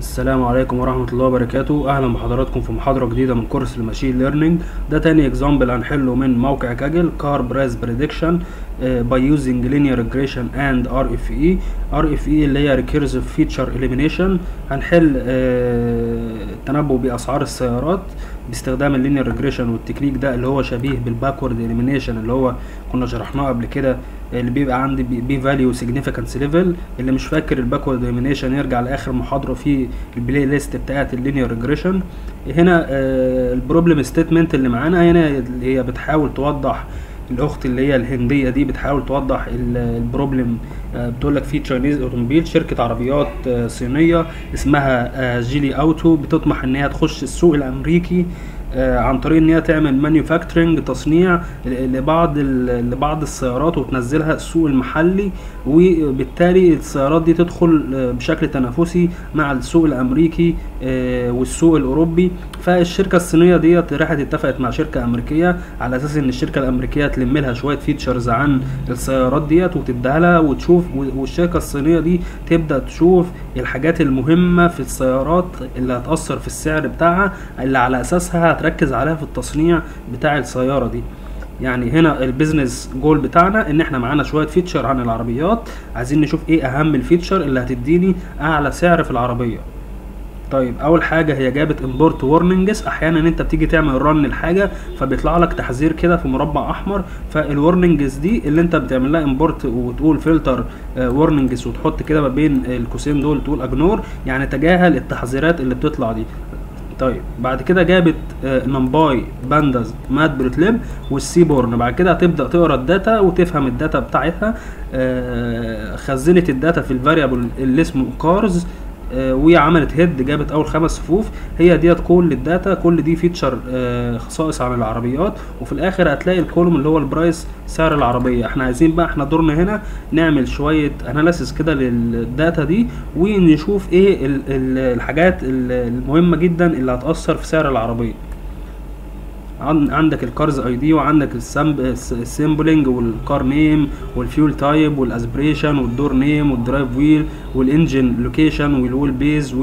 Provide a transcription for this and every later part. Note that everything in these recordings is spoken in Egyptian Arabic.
السلام عليكم ورحمة الله وبركاته أهلا بحضراتكم في محاضرة جديدة من كورس الماشين ليرنينج ده تاني اكزامبل هنحله من موقع كاجل كار برايس بريدكشن by using linear regression and RFE RFE اللي هي recursive feature elimination هنحل آه، التنبؤ بأسعار السيارات باستخدام اللينير ريجريشن والتكنيك ده اللي هو شبيه بالباكورد اليمينيشن اللي هو كنا شرحناه قبل كده اللي بيبقى عندي بي فاليو سيجنيفيكانس ليفل اللي مش فاكر الباكورد اليمينيشن يرجع لاخر محاضره في البلاي ليست بتاعت اللينير ريجريشن هنا آه، البروبلم ستيتمنت اللي معانا هنا اللي هي بتحاول توضح الاخت اللي هي الهنديه دي بتحاول توضح ال- البروبلم آه، بتقول لك في تشاينيز اوتوموبيل شركه عربيات آه، صينيه اسمها آه، جيلي اوتو بتطمح ان هي تخش السوق الامريكي آه، عن طريق ان هي تعمل مانيفاكتشرنج تصنيع لبعض ال- لبعض السيارات وتنزلها السوق المحلي وبالتالي السيارات دي تدخل آه، بشكل تنافسي مع السوق الامريكي آه، والسوق الاوروبي فالشركه الصينيه ديت راحت اتفقت مع شركه امريكيه على اساس ان الشركه الامريكيه تلم لها شويه فيتشرز عن السيارات ديت وتديها لها وتشوف والشركه الصينيه دي تبدا تشوف الحاجات المهمه في السيارات اللي هتاثر في السعر بتاعها اللي على اساسها هتركز عليها في التصنيع بتاع السياره دي يعني هنا البيزنس جول بتاعنا ان احنا معانا شويه فيتشر عن العربيات عايزين نشوف ايه اهم الفيتشر اللي هتديني اعلى سعر في العربيه طيب اول حاجه هي جابت امبورت وارنينجز احيانا انت بتيجي تعمل رن الحاجه فبيطلع لك تحذير كده في مربع احمر فالورنينجز دي اللي انت بتعمل لها امبورت وتقول فلتر وارنينجز وتحط كده ما بين القوسين دول تقول اجنور يعني تجاهل التحذيرات اللي بتطلع دي طيب بعد كده جابت آه، نمباي بانداز مات بروتليب والسيبورن بعد كده هتبدا تقرا الداتا وتفهم الداتا بتاعتها آه، خزنت الداتا في الفاريبل اللي اسمه كارز آه، وعملت هيد جابت اول خمس صفوف هي ديت كل الداتا كل دي فيتشر آه، خصائص عن العربيات وفي الاخر هتلاقي الكولوم اللي هو البرايس سعر العربيه احنا عايزين بقى احنا دورنا هنا نعمل شويه اناليسيس كده للداتا دي ونشوف ايه ال- ال- الحاجات ال- المهمه جدا اللي هتاثر في سعر العربيه عن- عندك الكارز اي دي وعندك السيمبلنج والكار نيم والفيول تايب والاسبريشن والدور نيم والدرايف ويل والانجن لوكيشن والويل بيز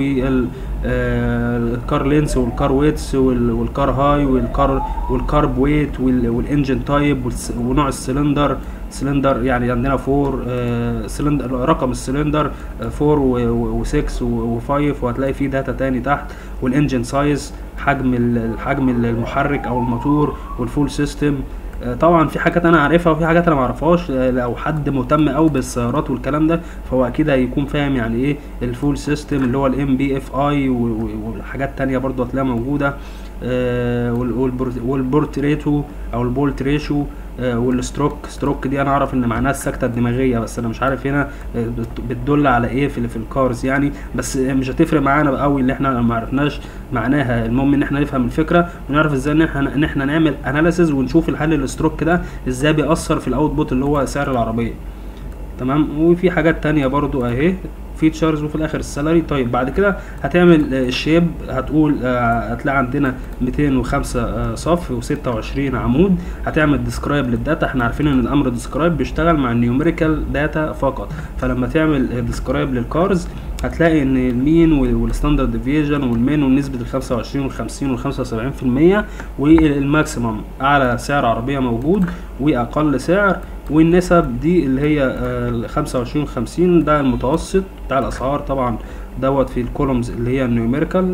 والكار لينس والكار ويتس والكار هاي والكار والكارب ويت والانجن تايب ونوع السلندر سلندر يعني عندنا فور آه سلندر رقم السلندر آه فور و6 و5 وهتلاقي فيه داتا تاني تحت والانجن سايز حجم ال- الحجم المحرك او الموتور والفول سيستم آه، طبعا في حاجات انا عارفها وفي حاجات انا ما اعرفهاش آه، لو حد مهتم قوي بالسيارات والكلام ده فهو اكيد هيكون فاهم يعني ايه الفول سيستم اللي هو الام بي اف اي والحاجات تانية برضو هتلاقيها موجوده آه، وال- والبور- والبورت ريتو او البولت ريشو آه، والستروك ستروك دي انا اعرف ان معناها السكته الدماغيه بس انا مش عارف هنا آه، بت- بتدل على ايه في في الكارز يعني بس مش هتفرق معانا قوي اللي احنا ما عرفناش معناها المهم ان احنا نفهم الفكره ونعرف ازاي ان احنا ان احنا نعمل اناليسز ونشوف هل الستروك ده ازاي بيأثر في الاوتبوت اللي هو سعر العربيه تمام وفي حاجات تانية برضو اهي فيتشرز وفي الاخر السالري طيب بعد كده هتعمل آه، الشيب هتقول آه، هتلاقي عندنا 205 آه، صف و26 عمود هتعمل ديسكرايب للداتا احنا عارفين ان الامر ديسكرايب بيشتغل مع النيوميريكال داتا فقط فلما تعمل ديسكرايب للكارز هتلاقي ان المين والستاندرد ديفيجن والمين ونسبة ال 25 وال 50 وال 75% والماكسيمم اعلى سعر عربية موجود واقل سعر والنسب دي اللي هي آه، ال 25 و 50 ده المتوسط بتاع الاسعار طبعا دوت في الكولومز اللي هي النيوميريكال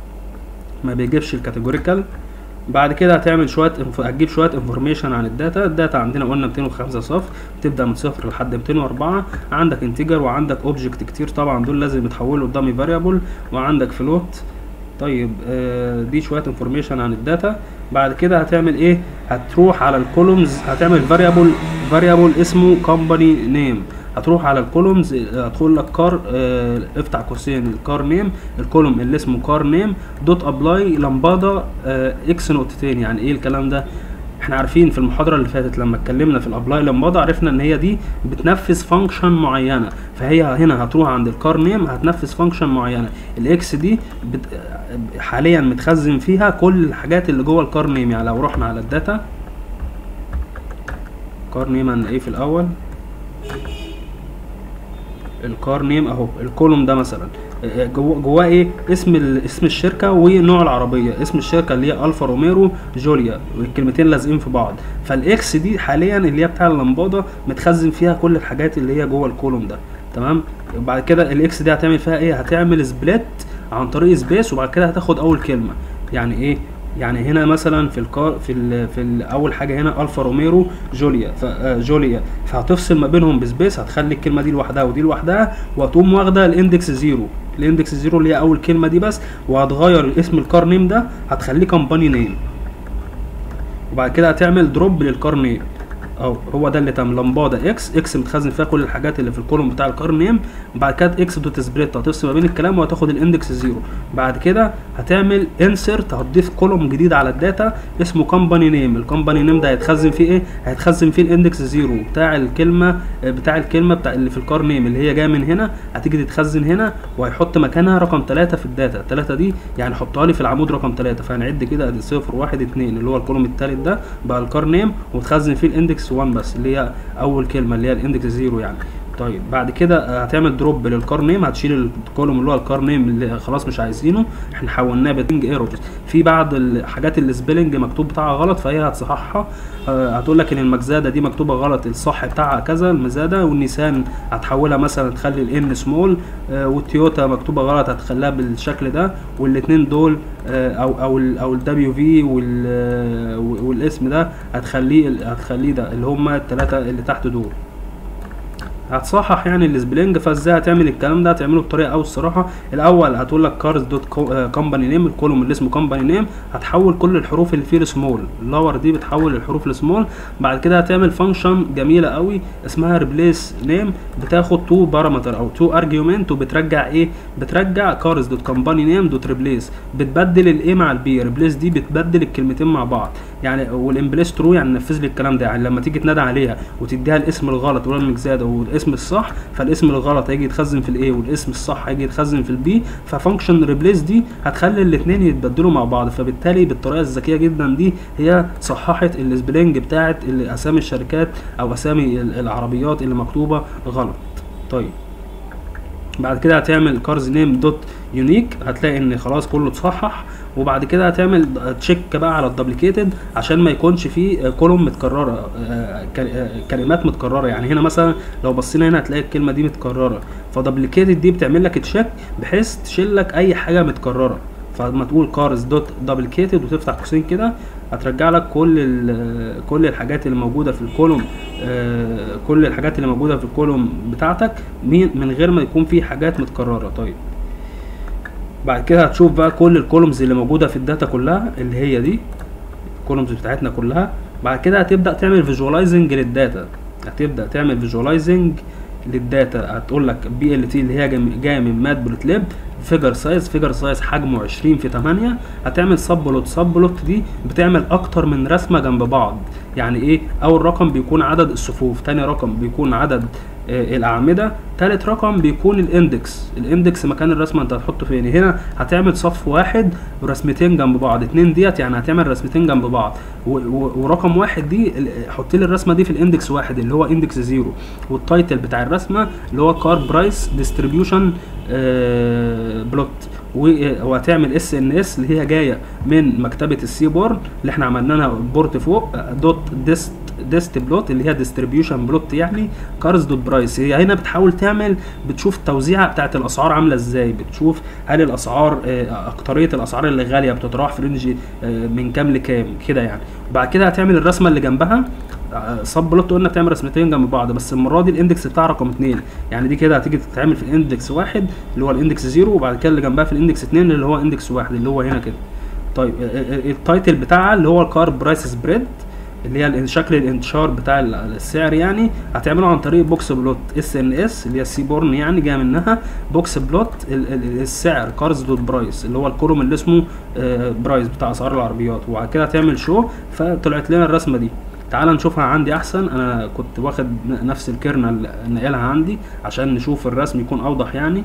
ما بيجيبش الكاتيجوريكال بعد كده هتعمل شويه انف... هتجيب شويه انفورميشن عن الداتا الداتا عندنا قلنا 205 صف بتبدا من صفر لحد 204 عندك انتجر وعندك اوبجكت كتير طبعا دول لازم يتحولوا لدامي فاريبل وعندك فلوت طيب آه دي شويه انفورميشن عن الداتا بعد كده هتعمل ايه هتروح على الكولومز هتعمل فاريبل فاريبل اسمه كومباني نيم هتروح على الكولومز هتقول لك كار اه افتح قوسين الكار نيم الكولوم اللي اسمه كار نيم دوت ابلاي لمبادا اه اكس نقطتين يعني ايه الكلام ده احنا عارفين في المحاضره اللي فاتت لما اتكلمنا في الابلاي لمبادا عرفنا ان هي دي بتنفذ فانكشن معينه فهي هنا هتروح عند الكار نيم هتنفذ فانكشن معينه الاكس دي بت... حاليا متخزن فيها كل الحاجات اللي جوه الكار نيم يعني لو رحنا على الداتا كار نيم هنلاقيه في الاول الكار نيم اهو الكولوم ده مثلا آه، جواه جواه ايه اسم ال- اسم الشركه ونوع العربيه اسم الشركه اللي هي الفا روميرو جوليا والكلمتين لازقين في بعض فالاكس دي حاليا اللي هي بتاع اللمباده متخزن فيها كل الحاجات اللي هي جوه الكولوم ده تمام وبعد كده الاكس دي هتعمل فيها ايه هتعمل سبليت عن طريق سبيس وبعد كده هتاخد اول كلمه يعني ايه يعني هنا مثلا في الكار في ال في ال اول حاجه هنا الفا روميرو جوليا ف آه، جوليا فهتفصل ما بينهم بسبيس هتخلي الكلمه دي لوحدها ودي لوحدها وهتقوم واخده الاندكس زيرو الاندكس زيرو اللي هي اول كلمه دي بس وهتغير اسم الكار نيم ده هتخليه كومباني نيم وبعد كده هتعمل دروب للكار نيم اهو هو ده اللي تم لمباده اكس اكس متخزن فيها كل الحاجات اللي في الكولوم بتاع الكار نيم بعد كده اكس دوت سبريت هتفصل ما بين الكلام وهتاخد الاندكس زيرو بعد كده هتعمل انسرت هتضيف كولوم جديد على الداتا اسمه كومباني نيم الكومباني نيم ده هيتخزن فيه ايه هيتخزن فيه الاندكس زيرو بتاع الكلمه بتاع الكلمه بتاع اللي في الكار نيم اللي هي جايه من هنا هتيجي تتخزن هنا وهيحط مكانها رقم 3 في الداتا 3 دي يعني حطها لي في العمود رقم 3 فهنعد كده ادي 0 1 2 اللي هو الكولوم الثالث ده بقى الكار نيم وتخزن فيه الاندكس 1 بس اللي هي اول كلمه اللي هي الاندكس زيرو يعني طيب بعد كده هتعمل دروب للكار نيم هتشيل الكولوم اللي هو الكار نيم اللي خلاص مش عايزينه احنا حولناه بتنج ايرورز في بعض الحاجات السبيلنج مكتوب بتاعها غلط فهي هتصححها آه، هتقول لك ان المجزاده دي مكتوبه غلط الصح بتاعها كذا المزاده والنيسان هتحولها مثلا تخلي الان سمول والتويوتا مكتوبه غلط هتخليها بالشكل ده والاثنين دول آه، او او ال او الدبليو في والاسم ده هتخليه هتخليه ده اللي هم الثلاثه اللي تحت دول هتصحح يعني السبلينج فازاي هتعمل الكلام ده هتعمله بطريقه او الصراحه الاول هتقول لك كارز دوت كومباني نيم الكولوم اللي اسمه كومباني نيم هتحول كل الحروف اللي فيه السمول اللور دي بتحول الحروف لسمول بعد كده هتعمل فانكشن جميله قوي اسمها ريبليس نيم بتاخد تو بارامتر او تو ارجيومنت وبترجع ايه بترجع كارز دوت كومباني نيم دوت ريبليس بتبدل الايه مع البي ريبليس دي بتبدل الكلمتين مع بعض يعني والامبليس ترو يعني نفذ لي الكلام ده يعني لما تيجي تنادى عليها وتديها الاسم الغلط ولا المجزاده والاسم الصح فالاسم الغلط هيجي يتخزن في الاي والاسم الصح هيجي يتخزن في البي ففانكشن ريبليس دي هتخلي الاثنين يتبدلوا مع بعض فبالتالي بالطريقه الذكيه جدا دي هي صححت السبلينج بتاعت اسامي الشركات او اسامي ال- العربيات اللي مكتوبه غلط طيب بعد كده هتعمل كارز نيم دوت يونيك هتلاقي ان خلاص كله اتصحح وبعد كده هتعمل تشيك بقى على الدبليكيتد عشان ما يكونش فيه كولوم متكرره آه، ك- آه، كلمات متكرره يعني هنا مثلا لو بصينا هنا هتلاقي الكلمه دي متكرره فدبليكيتد دي بتعمل لك تشيك بحيث تشيل لك اي حاجه متكرره فلما تقول كارز دوت دبليكيتد وتفتح قوسين كده هترجع لك كل ال- كل الحاجات اللي موجوده في الكولوم آه، كل الحاجات اللي موجوده في الكولوم بتاعتك مين- من غير ما يكون في حاجات متكرره طيب بعد كده هتشوف بقى كل الكولومز اللي موجوده في الداتا كلها اللي هي دي الكولومز بتاعتنا كلها بعد كده هتبدا تعمل فيجواليزنج للداتا هتبدا تعمل فيجواليزنج للداتا هتقول لك بي ال تي اللي هي جم- جايه من مات بلوت ليب فيجر سايز فيجر سايز حجمه 20 في 8 هتعمل سب بلوت سب بلوت دي بتعمل اكتر من رسمه جنب بعض يعني ايه اول رقم بيكون عدد الصفوف تاني رقم بيكون عدد آه، الاعمده تالت رقم بيكون الاندكس الاندكس مكان الرسمه انت هتحطه فين هنا هتعمل صف واحد ورسمتين جنب بعض اتنين ديت يعني هتعمل رسمتين جنب بعض و- و- ورقم واحد دي ال- حط لي الرسمه دي في الاندكس واحد اللي هو اندكس زيرو والتايتل بتاع الرسمه اللي هو كار برايس ديستريبيوشن بلوت وهتعمل اس ان اس اللي هي جايه من مكتبه السي بورن اللي احنا عملنا لها بورت فوق دوت ديست ديست بلوت اللي هي ديستريبيوشن بلوت يعني كارز دوت برايس هي هنا بتحاول تعمل بتشوف التوزيعه بتاعت الاسعار عامله ازاي بتشوف هل الاسعار آه، اكتريه الاسعار اللي غاليه بتتراوح في رينج آه، من كام لكام كده يعني بعد كده هتعمل الرسمه اللي جنبها سب بلوت قلنا بتعمل رسمتين جنب بعض بس المره دي الاندكس بتاع رقم اتنين يعني دي كده هتيجي تتعمل في الاندكس واحد اللي هو الاندكس زيرو وبعد كده اللي جنبها في الاندكس اتنين اللي هو اندكس واحد اللي هو هنا كده طيب ال- ال- التايتل بتاعها اللي هو الكار برايس سبريد اللي هي ال- شكل الانتشار بتاع ال- السعر يعني هتعمله عن طريق بوكس بلوت اس ان اس اللي هي السي بورن يعني جايه منها بوكس بلوت ال- ال- السعر كارز دوت برايس اللي هو الكولوم اللي اسمه آه، برايس بتاع اسعار العربيات وبعد كده هتعمل شو فطلعت لنا الرسمه دي تعال نشوفها عندي احسن انا كنت واخد ن- نفس الكيرنه اللي نقلها عندي عشان نشوف الرسم يكون اوضح يعني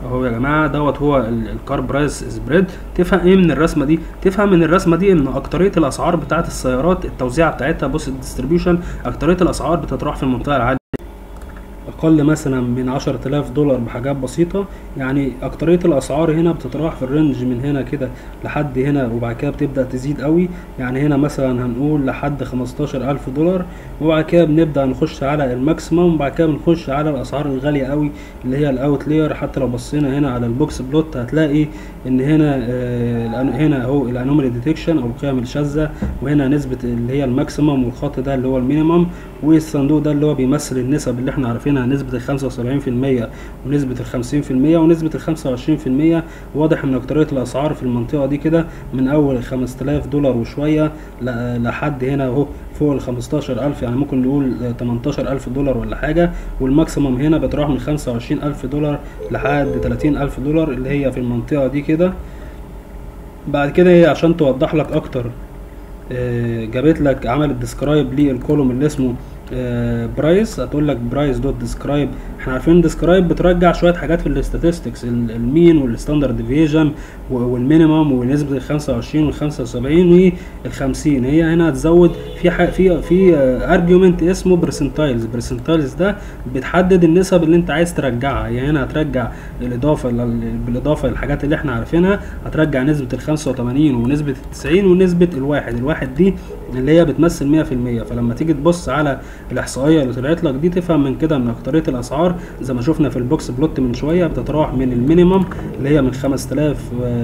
اهو يا جماعه دوت هو الكار برايس سبريد تفهم ايه من الرسمه دي تفهم من الرسمه دي ان اكتريه الاسعار بتاعه السيارات التوزيع بتاعتها بص الديستريبيوشن اكتريه الاسعار بتتراوح في المنطقه العاليه اقل مثلا من 10000 دولار بحاجات بسيطه يعني اكتريه الاسعار هنا بتتراوح في الرينج من هنا كده لحد هنا وبعد كده بتبدا تزيد قوي يعني هنا مثلا هنقول لحد 15000 دولار وبعد كده بنبدا نخش على الماكسيموم وبعد كده بنخش على الاسعار الغاليه قوي اللي هي الاوتلير حتى لو بصينا هنا على البوكس بلوت هتلاقي ان هنا آه هنا اهو الانومالي ديتكشن او القيم الشاذه وهنا نسبه اللي هي الماكسيموم والخط ده اللي هو المينيمم والصندوق ده اللي هو بيمثل النسب اللي احنا عارفينها نسبة الخمسة وسبعين في المية ونسبة الخمسين في المية ونسبة الخمسة وعشرين في المية واضح ان اكترية الاسعار في المنطقة دي كده من اول خمسة الاف دولار وشوية لحد هنا اهو فوق ال 15000 يعني ممكن نقول 18000 دولار ولا حاجة والماكسيموم هنا بتروح من 25000 دولار لحد 30000 دولار اللي هي في المنطقة دي كده بعد كده هي عشان توضح لك اكتر جابت لك عملت ديسكرايب للكولوم اللي اسمه برايس هتقول لك برايس دوت ديسكرايب احنا عارفين ديسكرايب بترجع شويه حاجات في الاستاتستكس المين والستاندرد ديفيجن والمينيمم ونسبه ال 25 وال 75 وال 50 هي هنا هتزود في ح... في في ارجيومنت اسمه برسنتايلز برسنتايلز ده بتحدد النسب اللي انت عايز ترجعها هي هنا هترجع الاضافه بالاضافه للحاجات اللي احنا عارفينها هترجع نسبه ال 85 ونسبه ال 90 ونسبه الواحد الواحد دي اللي هي بتمثل 100% فلما تيجي تبص على الاحصائيه اللي طلعت لك دي تفهم من كده ان اكتريه الاسعار زي ما شفنا في البوكس بلوت من شويه بتتراوح من المينيمم اللي هي من 5000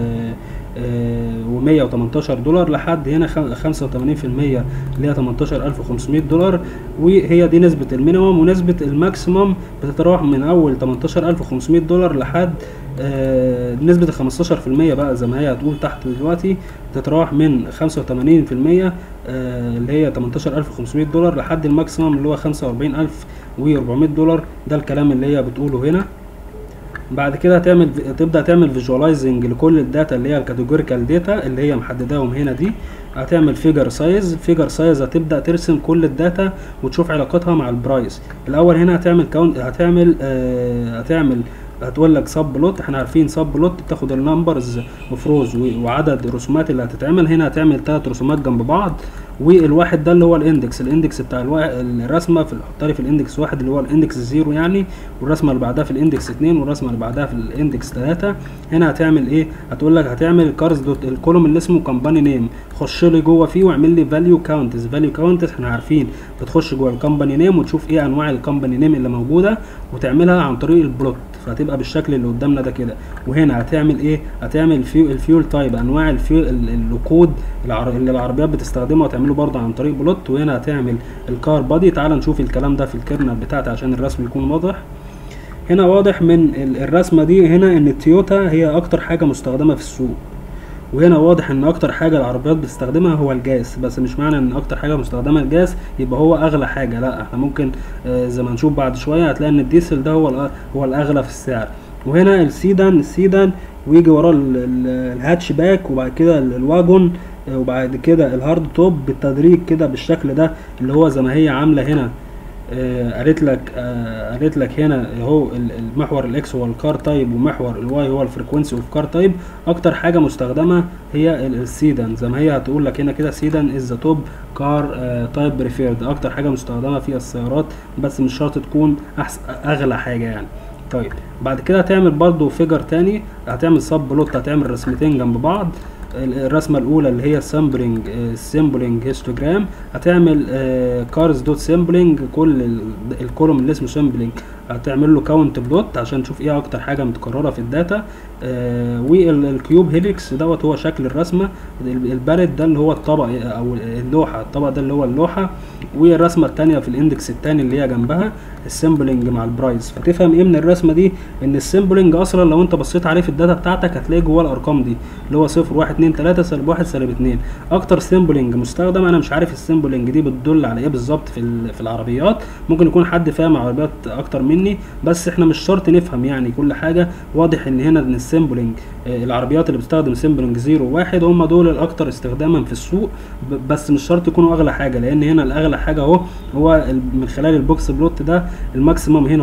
و118 دولار لحد هنا 85% اللي هي 18500 دولار وهي دي نسبة المينيمم ونسبة الماكسيمم بتتراوح من أول 18500 دولار لحد آه نسبة ال 15% بقى زي ما هي هتقول تحت دلوقتي بتتراوح من 85% آه اللي هي 18500 دولار لحد الماكسيمم اللي هو 45400 دولار ده الكلام اللي هي بتقوله هنا بعد كده هتعمل تبدا تعمل فيجواليزنج لكل الداتا اللي هي الكاتيجوريكال داتا اللي هي محدداهم هنا دي هتعمل فيجر سايز فيجر سايز هتبدا ترسم كل الداتا وتشوف علاقتها مع البرايس الاول هنا هتعمل كاونت هتعمل آه هتعمل هتقول لك سب بلوت احنا عارفين سب بلوت بتاخد النمبرز مفروز وعدد الرسومات اللي هتتعمل هنا هتعمل ثلاث رسومات جنب بعض والواحد ده اللي هو الاندكس الاندكس بتاع الوا... الرسمه في حط لي في الاندكس واحد اللي هو الاندكس زيرو يعني والرسمه اللي بعدها في الاندكس اتنين والرسمه اللي بعدها في الاندكس تلاته هنا هتعمل ايه هتقول لك هتعمل كارز دوت الكولوم اللي اسمه كومباني نيم خش لي جوه فيه واعمل لي فاليو كاونتس فاليو كاونتس احنا عارفين بتخش جوه الكومباني نيم وتشوف ايه انواع الكومباني نيم اللي موجوده وتعملها عن طريق البلوت فهتبقى بالشكل اللي قدامنا ده كده وهنا هتعمل ايه هتعمل الفيول, الفيول تايب انواع الفيول الوقود اللي العربيات بتستخدمها وتعمله برضه عن طريق بلوت وهنا هتعمل الكار بادي تعال نشوف الكلام ده في الكيرنل بتاعتي عشان الرسم يكون واضح هنا واضح من الرسمه دي هنا ان التويوتا هي اكتر حاجه مستخدمه في السوق وهنا واضح ان اكتر حاجه العربيات بتستخدمها هو الجاز بس مش معنى ان اكتر حاجه مستخدمه الجاز يبقى هو اغلى حاجه لا احنا ممكن آه زي ما نشوف بعد شويه هتلاقي ان الديزل ده هو هو الاغلى في السعر وهنا السيدان السيدان ويجي وراه الهاتش باك وبعد كده الواجون وبعد كده الهارد توب بالتدريج كده بالشكل ده اللي هو زي ما هي عامله هنا قالت لك قالت لك هنا اهو المحور الاكس هو الكار تايب ومحور الواي هو الفريكونسي اوف كار تايب اكتر حاجه مستخدمه هي السيدان زي ما هي هتقول لك هنا كده سيدان از ذا توب كار تايب بريفيرد اكتر حاجه مستخدمه في السيارات بس مش شرط تكون احسن اغلى حاجه يعني طيب بعد كده هتعمل برضو فيجر تاني هتعمل سب بلوت هتعمل رسمتين جنب بعض الرسمه الاولى اللي هي سامبلنج سامبلنج هيستوجرام هتعمل كارز دوت سامبلنج كل الكولوم اللي اسمه سامبلنج هتعمل له كاونت بلوت عشان تشوف ايه اكتر حاجه متكرره في الداتا آه والكيوب هيليكس دوت هو شكل الرسمه الباليت ده اللي هو الطبق او اللوحه الطبق ده اللي هو اللوحه والرسمه الثانيه في الاندكس الثاني اللي هي جنبها السامبلنج مع البرايس فتفهم ايه من الرسمه دي ان السامبلنج اصلا لو انت بصيت عليه في الداتا بتاعتك هتلاقي جوه الارقام دي اللي هو 0 1 2 3 سالب 1 سالب 2 اكتر سامبلنج مستخدم انا مش عارف السامبلنج دي بتدل على ايه بالظبط في في العربيات ممكن يكون حد فاهم عربيات اكتر مني بس احنا مش شرط نفهم يعني كل حاجه واضح ان هنا ان السامبلنج العربيات اللي بتستخدم سامبلنج 0 1 هم دول الاكتر استخداما في السوق بس مش شرط يكونوا اغلى حاجه لان هنا الاغلى حاجه اهو هو من خلال البوكس بلوت ده الماكسيمم هنا اهو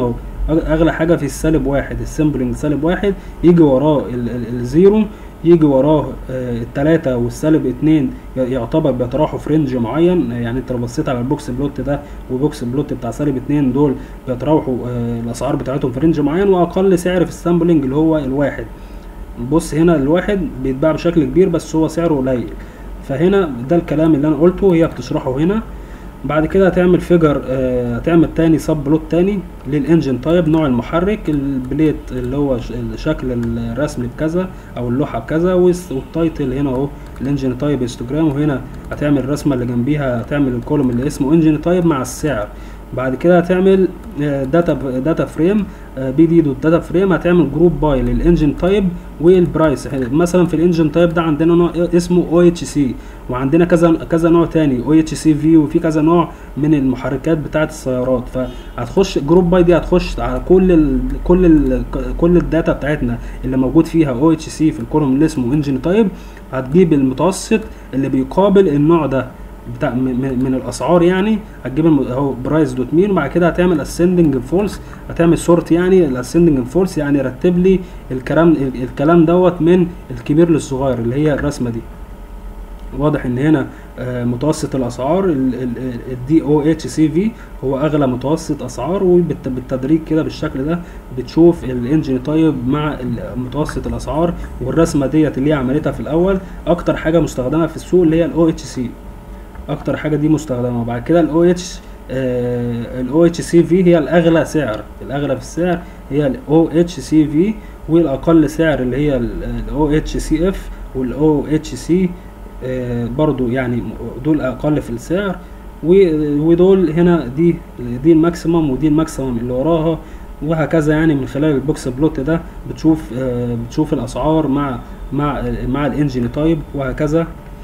اغلى حاجه في السالب واحد السمبلنج سالب واحد يجي وراه ال- ال- الزيرو يجي وراه آه، التلاتة والسالب اتنين ي- يعتبر بيتراوحوا في رينج معين آه، يعني انت لو بصيت على البوكس بلوت ده وبوكس بلوت بتاع سالب اتنين دول بيتراوحوا آه، الاسعار بتاعتهم في رينج معين واقل سعر في السامبلنج اللي هو الواحد بص هنا الواحد بيتباع بشكل كبير بس هو سعره قليل فهنا ده الكلام اللي انا قلته هي بتشرحه هنا بعد كده هتعمل فيجر آه، هتعمل تاني سب بلوت تاني للانجن تايب نوع المحرك البليت اللي هو ش- شكل الرسم بكذا او اللوحه بكذا والس- والتايتل هنا اهو الانجن تايب هيستوجرام وهنا هتعمل الرسمه اللي جنبيها هتعمل الكولوم اللي اسمه انجن تايب مع السعر بعد كده هتعمل داتا داتا فريم بي دي دوت داتا فريم هتعمل جروب باي للانجن تايب والبرايس مثلا في الانجن تايب ده عندنا نوع اسمه او اتش سي وعندنا كذا كذا نوع تاني او اتش سي في وفي كذا نوع من المحركات بتاعه السيارات فهتخش جروب باي دي هتخش على كل ال كل ال كل الداتا بتاعتنا اللي موجود فيها او اتش سي في الكولوم اللي اسمه انجن تايب هتجيب المتوسط اللي بيقابل النوع ده بتاع م- م- من الاسعار يعني هتجيب الم- اهو برايس دوت مين وبعد كده هتعمل اسندنج فولس هتعمل سورت يعني الاسندنج فولس يعني رتب لي الكلام ال- الكلام دوت من الكبير للصغير اللي هي الرسمه دي واضح ان هنا آه، متوسط الاسعار الدي او اتش سي في هو اغلى متوسط اسعار وبالتدريج كده بالشكل ده بتشوف الانجن طيب مع ال- متوسط الاسعار والرسمه ديت اللي هي عملتها في الاول اكتر حاجه مستخدمه في السوق اللي هي الاو اتش سي اكتر حاجه دي مستخدمه وبعد كده الاو اتش الاو اتش سي في هي الاغلى سعر الاغلى في السعر هي الاو اتش سي في والاقل سعر اللي هي الاو اتش سي اف والاو اتش سي برضو يعني دول اقل في السعر و- ودول هنا دي دي الماكسيمم ودي الماكسيمم اللي وراها وهكذا يعني من خلال البوكس بلوت ده بتشوف آه، بتشوف الاسعار مع مع مع الانجن تايب وهكذا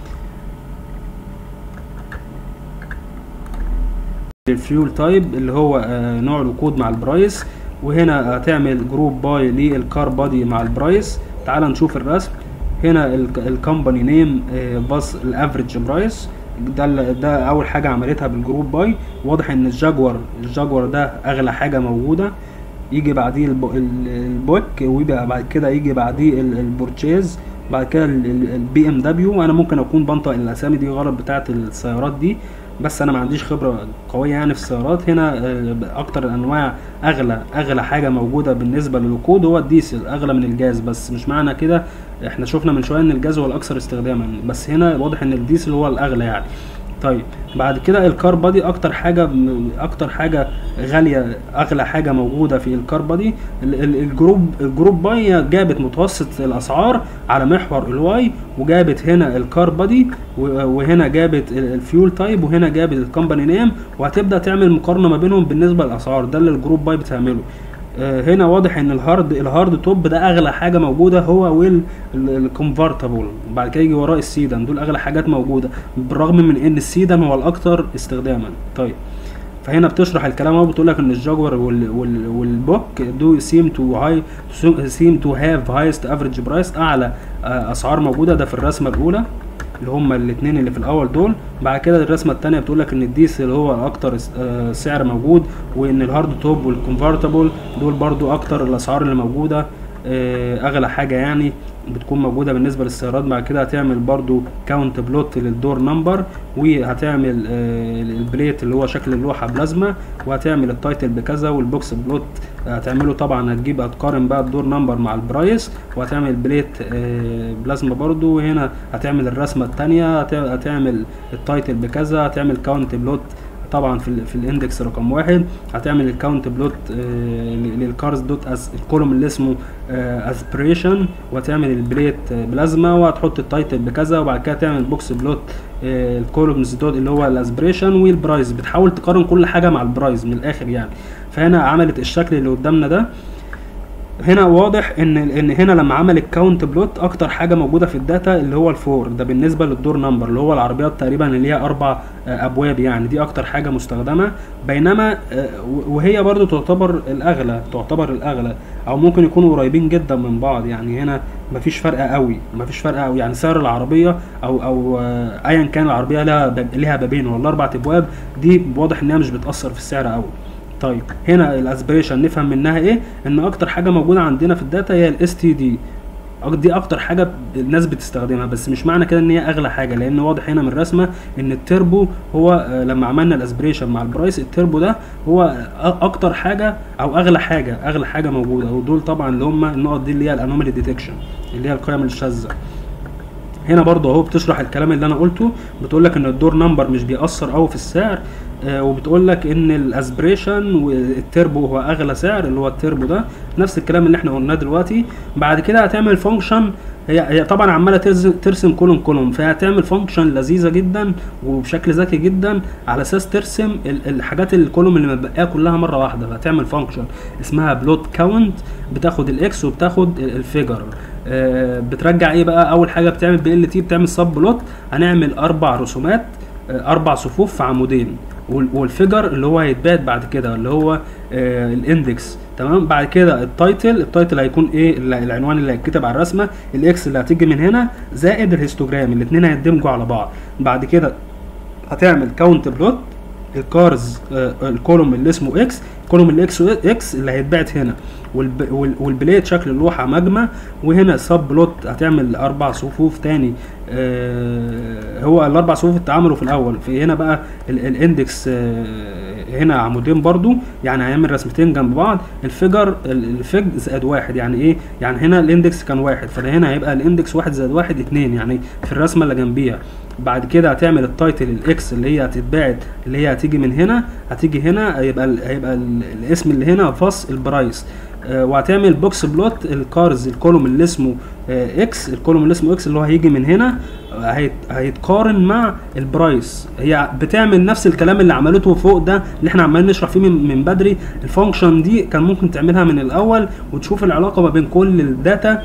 الفيول تايب اللي هو آه، نوع الوقود مع البرايس وهنا هتعمل جروب باي للكار بادي مع البرايس تعال نشوف الرسم هنا الكومباني نيم باص الافريج برايس ده ال- ده اول حاجه عملتها بالجروب باي واضح ان الجاكور الجاكور ده اغلى حاجه موجوده يجي بعديه الب- ال- البوك ويبقى بعد كده يجي بعديه ال- البورتشيز بعد كده البي ام دبليو انا ممكن اكون بنطق الاسامي دي غلط بتاعت السيارات دي بس انا ما عنديش خبره قويه يعني في السيارات هنا آه، اكتر الانواع اغلى اغلى حاجه موجوده بالنسبه للوقود هو الديزل اغلى من الجاز بس مش معنى كده احنا شفنا من شويه ان الجاز هو الاكثر استخداما بس هنا واضح ان الديزل هو الاغلى يعني طيب بعد كده الكار بادي اكتر حاجه اكتر حاجه غاليه اغلى حاجه موجوده في الكار بادي ال- ال- الجروب الجروب باي جابت متوسط الاسعار على محور الواي وجابت هنا الكار بادي و- وهنا جابت ال- الفيول تايب وهنا جابت الكومباني نيم وهتبدا تعمل مقارنه ما بينهم بالنسبه للاسعار ده اللي الجروب باي بتعمله آه، هنا واضح ان الهارد الهارد توب ده اغلى حاجه موجوده هو ويل الكونفرتبل بعد كده يجي وراه السيدان دول اغلى حاجات موجوده بالرغم من ان السيدان هو الاكثر استخداما طيب فهنا بتشرح الكلام اهو بتقول لك ان الجاguar وال وال والبوك دو سيم تو هاي سيم تو هاف هايست افريج برايس اعلى آه، اسعار موجوده ده في الرسمه الاولى اللي هما الاثنين اللي في الاول دول بعد كده الرسمه الثانيه بتقول لك ان الديسل هو اكتر آه، سعر موجود وان الهارد توب والكونفرتبل دول برضو اكتر الاسعار اللي موجوده آه، اغلى حاجه يعني بتكون موجوده بالنسبه للسيارات بعد كده هتعمل برضو كاونت بلوت للدور نمبر وهتعمل آه، البليت اللي هو شكل اللوحه بلازما وهتعمل التايتل بكذا والبوكس بلوت هتعمله طبعا هتجيب هتقارن بقى الدور نمبر مع البرايس وهتعمل بليت آه، بلازما برضو وهنا هتعمل الرسمه الثانيه هتعمل التايتل بكذا هتعمل كاونت بلوت طبعا في ال في الاندكس رقم واحد هتعمل الكاونت بلوت للكارز دوت از الكولوم اللي اسمه اسبريشن وهتعمل البليت آه، بلازما وهتحط التايتل بكذا وبعد كده تعمل بوكس بلوت الكولومز دوت اللي هو الاسبريشن والبرايز بتحاول تقارن كل حاجه مع البرايز من الاخر يعني فهنا عملت الشكل اللي قدامنا ده هنا واضح ان ان هنا لما عمل الكاونت بلوت اكتر حاجه موجوده في الداتا اللي هو الفور ده بالنسبه للدور نمبر اللي هو العربيات تقريبا اللي هي اربع آه، ابواب يعني دي اكتر حاجه مستخدمه بينما آه، وهي برضو تعتبر الاغلى تعتبر الاغلى او ممكن يكونوا قريبين جدا من بعض يعني هنا مفيش فرق قوي مفيش فرق قوي يعني سعر العربيه او او آه، ايا كان العربيه لها باب- ليها بابين ولا اربع ابواب دي واضح انها مش بتاثر في السعر قوي طيب هنا الاسبريشن نفهم منها ايه ان اكتر حاجه موجوده عندنا في الداتا هي الاس تي دي دي اكتر حاجه الناس بتستخدمها بس مش معنى كده ان هي اغلى حاجه لان واضح هنا من الرسمه ان التربو هو آه، لما عملنا الاسبريشن مع البرايس التربو ده هو أ- اكتر حاجه او اغلى حاجه اغلى حاجه موجوده ودول طبعا اللي هم النقط دي اللي هي الانومالي ديتكشن اللي هي القيم الشاذه هنا برضه اهو بتشرح الكلام اللي انا قلته بتقول لك ان الدور نمبر مش بيأثر قوي في السعر آه وبتقول لك ان الاسبريشن والتربو هو اغلى سعر اللي هو التربو ده نفس الكلام اللي احنا قلناه دلوقتي بعد كده هتعمل فانكشن هي هي طبعا عماله ترسم ترسم كولوم كولوم فهتعمل فانكشن لذيذه جدا وبشكل ذكي جدا على اساس ترسم ال- الحاجات الكولوم اللي متبقيه كلها مره واحده فهتعمل فانكشن اسمها بلوت كاونت بتاخد الاكس وبتاخد ال- الفيجر آه، بترجع ايه بقى اول حاجه بتعمل بي ال تي بتعمل سب بلوت هنعمل اربع رسومات آه، اربع صفوف في عمودين وال- والفيجر اللي هو هيتبعت بعد كده اللي هو آه، الاندكس تمام بعد كده التايتل التايتل هيكون ايه ال- العنوان اللي هيتكتب على الرسمه الاكس اللي هتيجي من هنا زائد الهيستوجرام الاثنين هيندمجوا على بعض بعد كده هتعمل كاونت بلوت الكارز آه، الكولوم اللي اسمه اكس الكولوم اللي اكس اكس اللي هيتبعت هنا والب... وال- والبليت شكل اللوحه مجمع وهنا سب بلوت هتعمل اربع صفوف تاني آه هو الاربع صفوف اتعملوا في الاول في هنا بقى ال... الاندكس آه هنا عمودين برضو يعني هيعمل رسمتين جنب بعض الفيجر ال- الفيج زائد واحد يعني ايه يعني هنا الاندكس كان واحد فده هنا هيبقى الاندكس واحد زائد واحد اتنين يعني في الرسمه اللي جنبيها بعد كده هتعمل التايتل الاكس اللي هي هتتباعد اللي هي هتيجي من هنا هتيجي هنا هيبقى ال هيبقى ال الاسم اللي هنا فاص البرايس آه وهتعمل بوكس بلوت الكارز الكولوم اللي اسمه آه اكس الكولوم اللي اسمه اكس اللي هو هيجي من هنا آه، هيت هيتقارن مع البرايس هي بتعمل نفس الكلام اللي عملته فوق ده اللي احنا عمالين نشرح فيه من, من بدري الفانكشن دي كان ممكن تعملها من الاول وتشوف العلاقه ما بين كل الداتا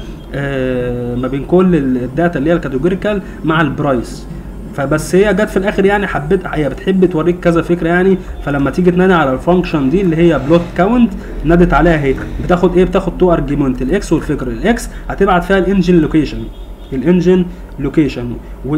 آه ما بين كل الداتا اللي هي الكاتيجوريكال مع البرايس فبس هي جت في الاخر يعني حبيت هي بتحب توريك كذا فكره يعني فلما تيجي تنادي على الفانكشن دي اللي هي بلوت كاونت نادت عليها اهي بتاخد ايه بتاخد تو ارجيومنت الاكس والفيجر الاكس هتبعت فيها الانجن لوكيشن الانجن لوكيشن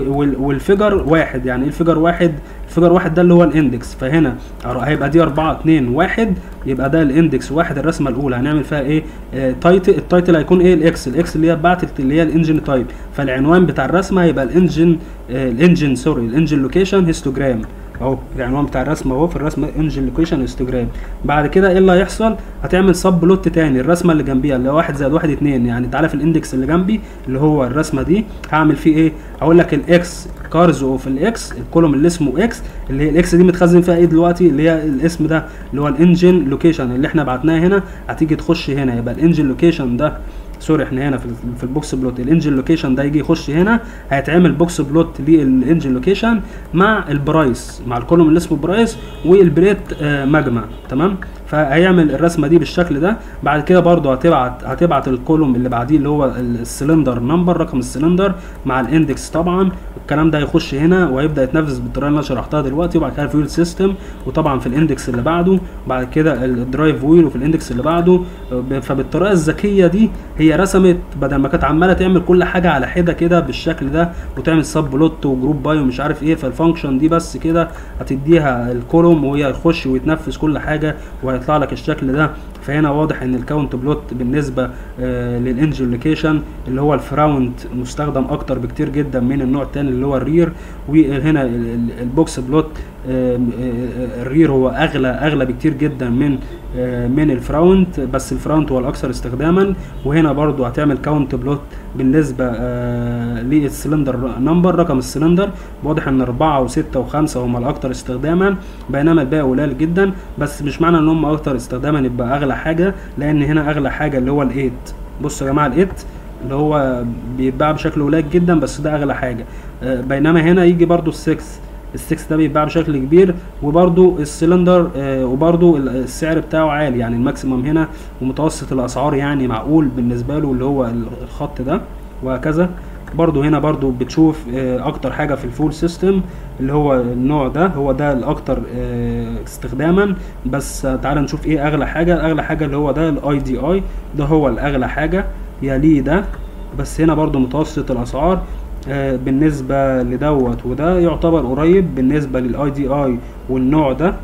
والفيجر واحد يعني ايه الفيجر واحد الفيجر واحد ده اللي هو الاندكس فهنا هيبقى دي 4 2 1 يبقى ده الاندكس واحد الرسمه الاولى هنعمل فيها ايه آه تايتل التايتل هيكون ايه الاكس الاكس اللي هي بعتت اللي هي الانجن تايب فالعنوان بتاع الرسمه هيبقى الانجن آه الانجن سوري الانجن لوكيشن هيستوجرام اهو العنوان بتاع الرسمه اهو في الرسمه انجن لوكيشن هيستوجرام بعد كده ايه اللي هيحصل هتعمل سب بلوت تاني الرسمه اللي جنبيها اللي هو 1 زائد 1 2 يعني تعالى في الاندكس اللي جنبي اللي هو الرسمه دي هعمل فيه ايه هقول لك الاكس كارز اوف الاكس الكولوم اللي اسمه اكس اللي هي الاكس دي متخزن فيها ايه دلوقتي اللي هي الاسم ده اللي هو الانجن لوكيشن اللي احنا بعتناه هنا هتيجي تخش هنا يبقى الانجن لوكيشن ده سوري احنا هنا في ال- في البوكس بلوت الانجن لوكيشن ده يجي يخش هنا هيتعمل بوكس بلوت للانجن لوكيشن مع البرايس مع الكولوم اللي اسمه برايس والبليت آه مجمع تمام فهيعمل الرسمه دي بالشكل ده بعد كده برضو هتبعت هتبعت الكولوم اللي بعديه اللي هو ال- السلندر نمبر رقم السلندر مع الاندكس طبعا الكلام ده هيخش هنا وهيبدا يتنفذ بالطريقه اللي انا شرحتها دلوقتي وبعد كده الفيول سيستم وطبعا في الاندكس اللي بعده بعد كده الدرايف ويل وفي الاندكس اللي بعده ب- فبالطريقه الذكيه دي هي رسمت بدل ما كانت عماله تعمل كل حاجه على حده كده بالشكل ده وتعمل سب بلوت وجروب باي ومش عارف ايه فالفانكشن دي بس كده هتديها الكولوم وهي يخش ويتنفذ كل حاجه وهيطلع لك الشكل ده فهنا واضح ان الكاونت بلوت بالنسبه آه للانجن لوكيشن اللي هو الفراوند مستخدم اكتر بكتير جدا من النوع الثاني اللي هو الرير وهنا ال- ال- البوكس بلوت آه، آه، الرير هو اغلى اغلى بكتير جدا من آه، من الفراونت بس الفراونت هو الاكثر استخداما وهنا برضو هتعمل كاونت بلوت بالنسبه آه، للسلندر نمبر رقم السلندر واضح ان أربعة وستة وخمسة هم الاكثر استخداما بينما الباقي قليل جدا بس مش معنى ان هم اكثر استخداما يبقى اغلى حاجه لان هنا اغلى حاجه اللي هو الايت بصوا يا جماعه الايت اللي هو بيتباع بشكل قليل جدا بس ده اغلى حاجه آه، بينما هنا يجي برضو السكس السكس ده بيتباع بشكل كبير وبرضو السلندر آه، وبرضو ال- السعر بتاعه عالي يعني الماكسيمم هنا ومتوسط الاسعار يعني معقول بالنسبه له اللي هو ال- الخط ده وهكذا برضو هنا برضو بتشوف آه، اكتر حاجه في الفول سيستم اللي هو النوع ده هو ده الاكتر آه، استخداما بس آه، تعال نشوف ايه اغلى حاجه اغلى حاجه اللي هو ده الاي دي اي ده هو الاغلى حاجه يليه ده بس هنا برضو متوسط الاسعار آه، بالنسبه لدوت وده يعتبر قريب بالنسبه للاي دي اي والنوع ده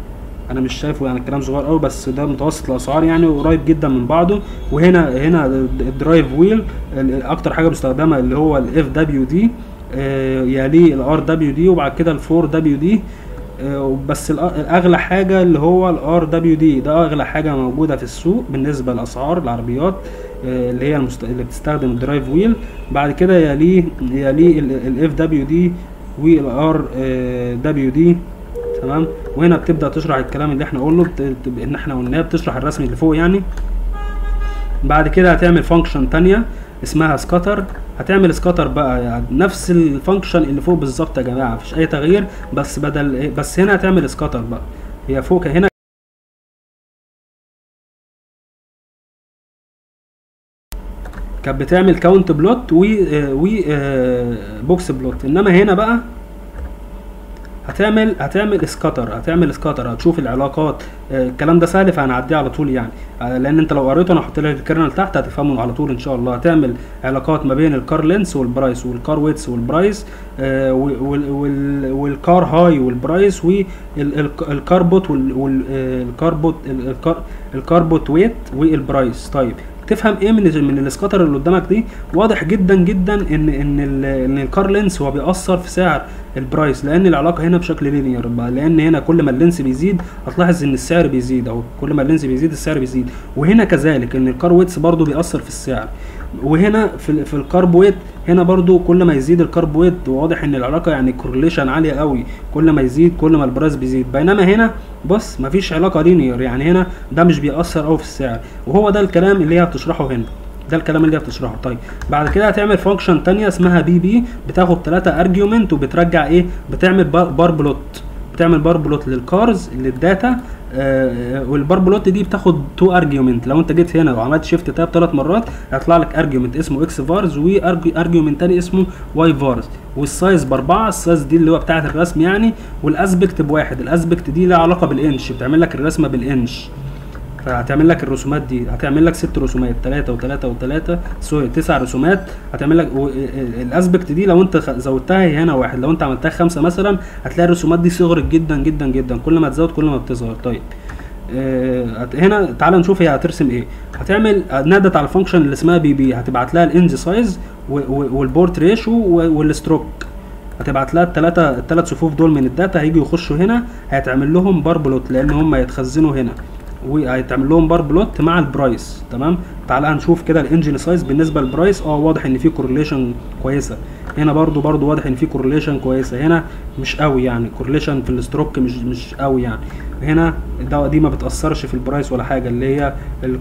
انا مش شايفه يعني الكلام صغير قوي بس ده متوسط الاسعار يعني قريب جدا من بعضه وهنا هنا الدرايف ويل ال- اكتر حاجه مستخدمه اللي هو الاف دبليو دي يليه الار دبليو دي وبعد كده الفور دبليو دي بس الأ- الاغلى حاجه اللي هو الار دبليو دي ده اغلى حاجه موجوده في السوق بالنسبه لاسعار العربيات آه، اللي هي المست... اللي بتستخدم الدرايف ويل بعد كده يليه يليه الاف دبليو دي والار دبليو دي تمام وهنا بتبدا تشرح الكلام اللي احنا قلنا بت... بت- ان احنا قلناه بتشرح الرسم اللي فوق يعني بعد كده هتعمل فانكشن تانية اسمها سكاتر هتعمل سكاتر بقى يعني نفس الفانكشن اللي فوق بالظبط يا جماعه مفيش اي تغيير بس بدل إيه؟ بس هنا هتعمل سكاتر بقى هي فوق هنا كانت بتعمل كاونت بلوت و و بوكس بلوت انما هنا بقى هتعمل هتعمل سكاتر هتعمل سكاتر هتشوف العلاقات آه، الكلام ده سهل فهنعديه على طول يعني آه، لان انت لو قريته انا هحط لك الكيرنل تحت هتفهمه على طول ان شاء الله هتعمل علاقات ما بين الكار لينس والبرايس والكار ويتس والبرايس آه، وال- وال- وال- والكار هاي والبرايس والكاربوت والكاربوت الكاربوت ويت والبرايس طيب تفهم ايه من ال- من السكاتر اللي قدامك دي واضح جدا جدا ان ان ال- ان الكار لينس هو بيأثر في سعر البرايس لان العلاقه هنا بشكل لينير بقى لان هنا كل ما اللينس بيزيد هتلاحظ ان السعر بيزيد اهو كل ما اللينس بيزيد السعر بيزيد وهنا كذلك ان الكار ويتس برضو بيأثر في السعر وهنا في ال- في الكارب ويت هنا برضو كل ما يزيد الكارب ويت واضح ان العلاقه يعني كورليشن عاليه قوي كل ما يزيد كل ما البرايس بيزيد بينما هنا بص مفيش علاقه لينير يعني هنا ده مش بيأثر قوي في السعر وهو ده الكلام اللي هي بتشرحه هنا ده الكلام اللي هي بتشرحه طيب بعد كده هتعمل فانكشن تانية اسمها بي بي بتاخد ثلاثة ارجيومنت وبترجع ايه بتعمل بار, بار بلوت بتعمل بار بلوت للكارز للداتا آه والبار بلوت دي بتاخد تو ارجيومنت لو انت جيت هنا وعملت شيفت تاب ثلاث مرات هيطلع لك ارجيومنت اسمه اكس فارز وارجيومنت تاني اسمه واي فارز والسايز باربعه السايز دي اللي هو بتاعه الرسم يعني والاسبكت بواحد الاسبكت دي لها علاقه بالانش بتعمل لك الرسمه بالانش فهتعمل لك الرسومات دي هتعمل لك ست رسومات ثلاثة وثلاثة وثلاثة سوري تسع رسومات هتعمل لك و- ال- الاسبكت دي لو انت خ- زودتها هي هنا واحد لو انت عملتها خمسة مثلا هتلاقي الرسومات دي صغرت جدا جدا جدا كل ما تزود كل ما بتصغر طيب آه، هت- هنا تعال نشوف هي هترسم ايه هتعمل نادت على الفانكشن اللي اسمها بي بي هتبعت لها الانج سايز والبورت ريشيو والستروك هتبعت لها الثلاثه الثلاث صفوف دول من الداتا هيجوا يخشوا هنا هيتعمل لهم بار بلوت لان هم هيتخزنوا هنا وهيتعمل لهم بار بلوت مع البرايس تمام تعالى هنشوف كده الانجن سايز بالنسبه للبرايس اه واضح ان في كورليشن كويسه هنا برضو برضو واضح ان في كورليشن كويسه هنا مش قوي يعني كورليشن في الستروك مش مش قوي يعني هنا ده دي ما بتاثرش في البرايس ولا حاجه اللي هي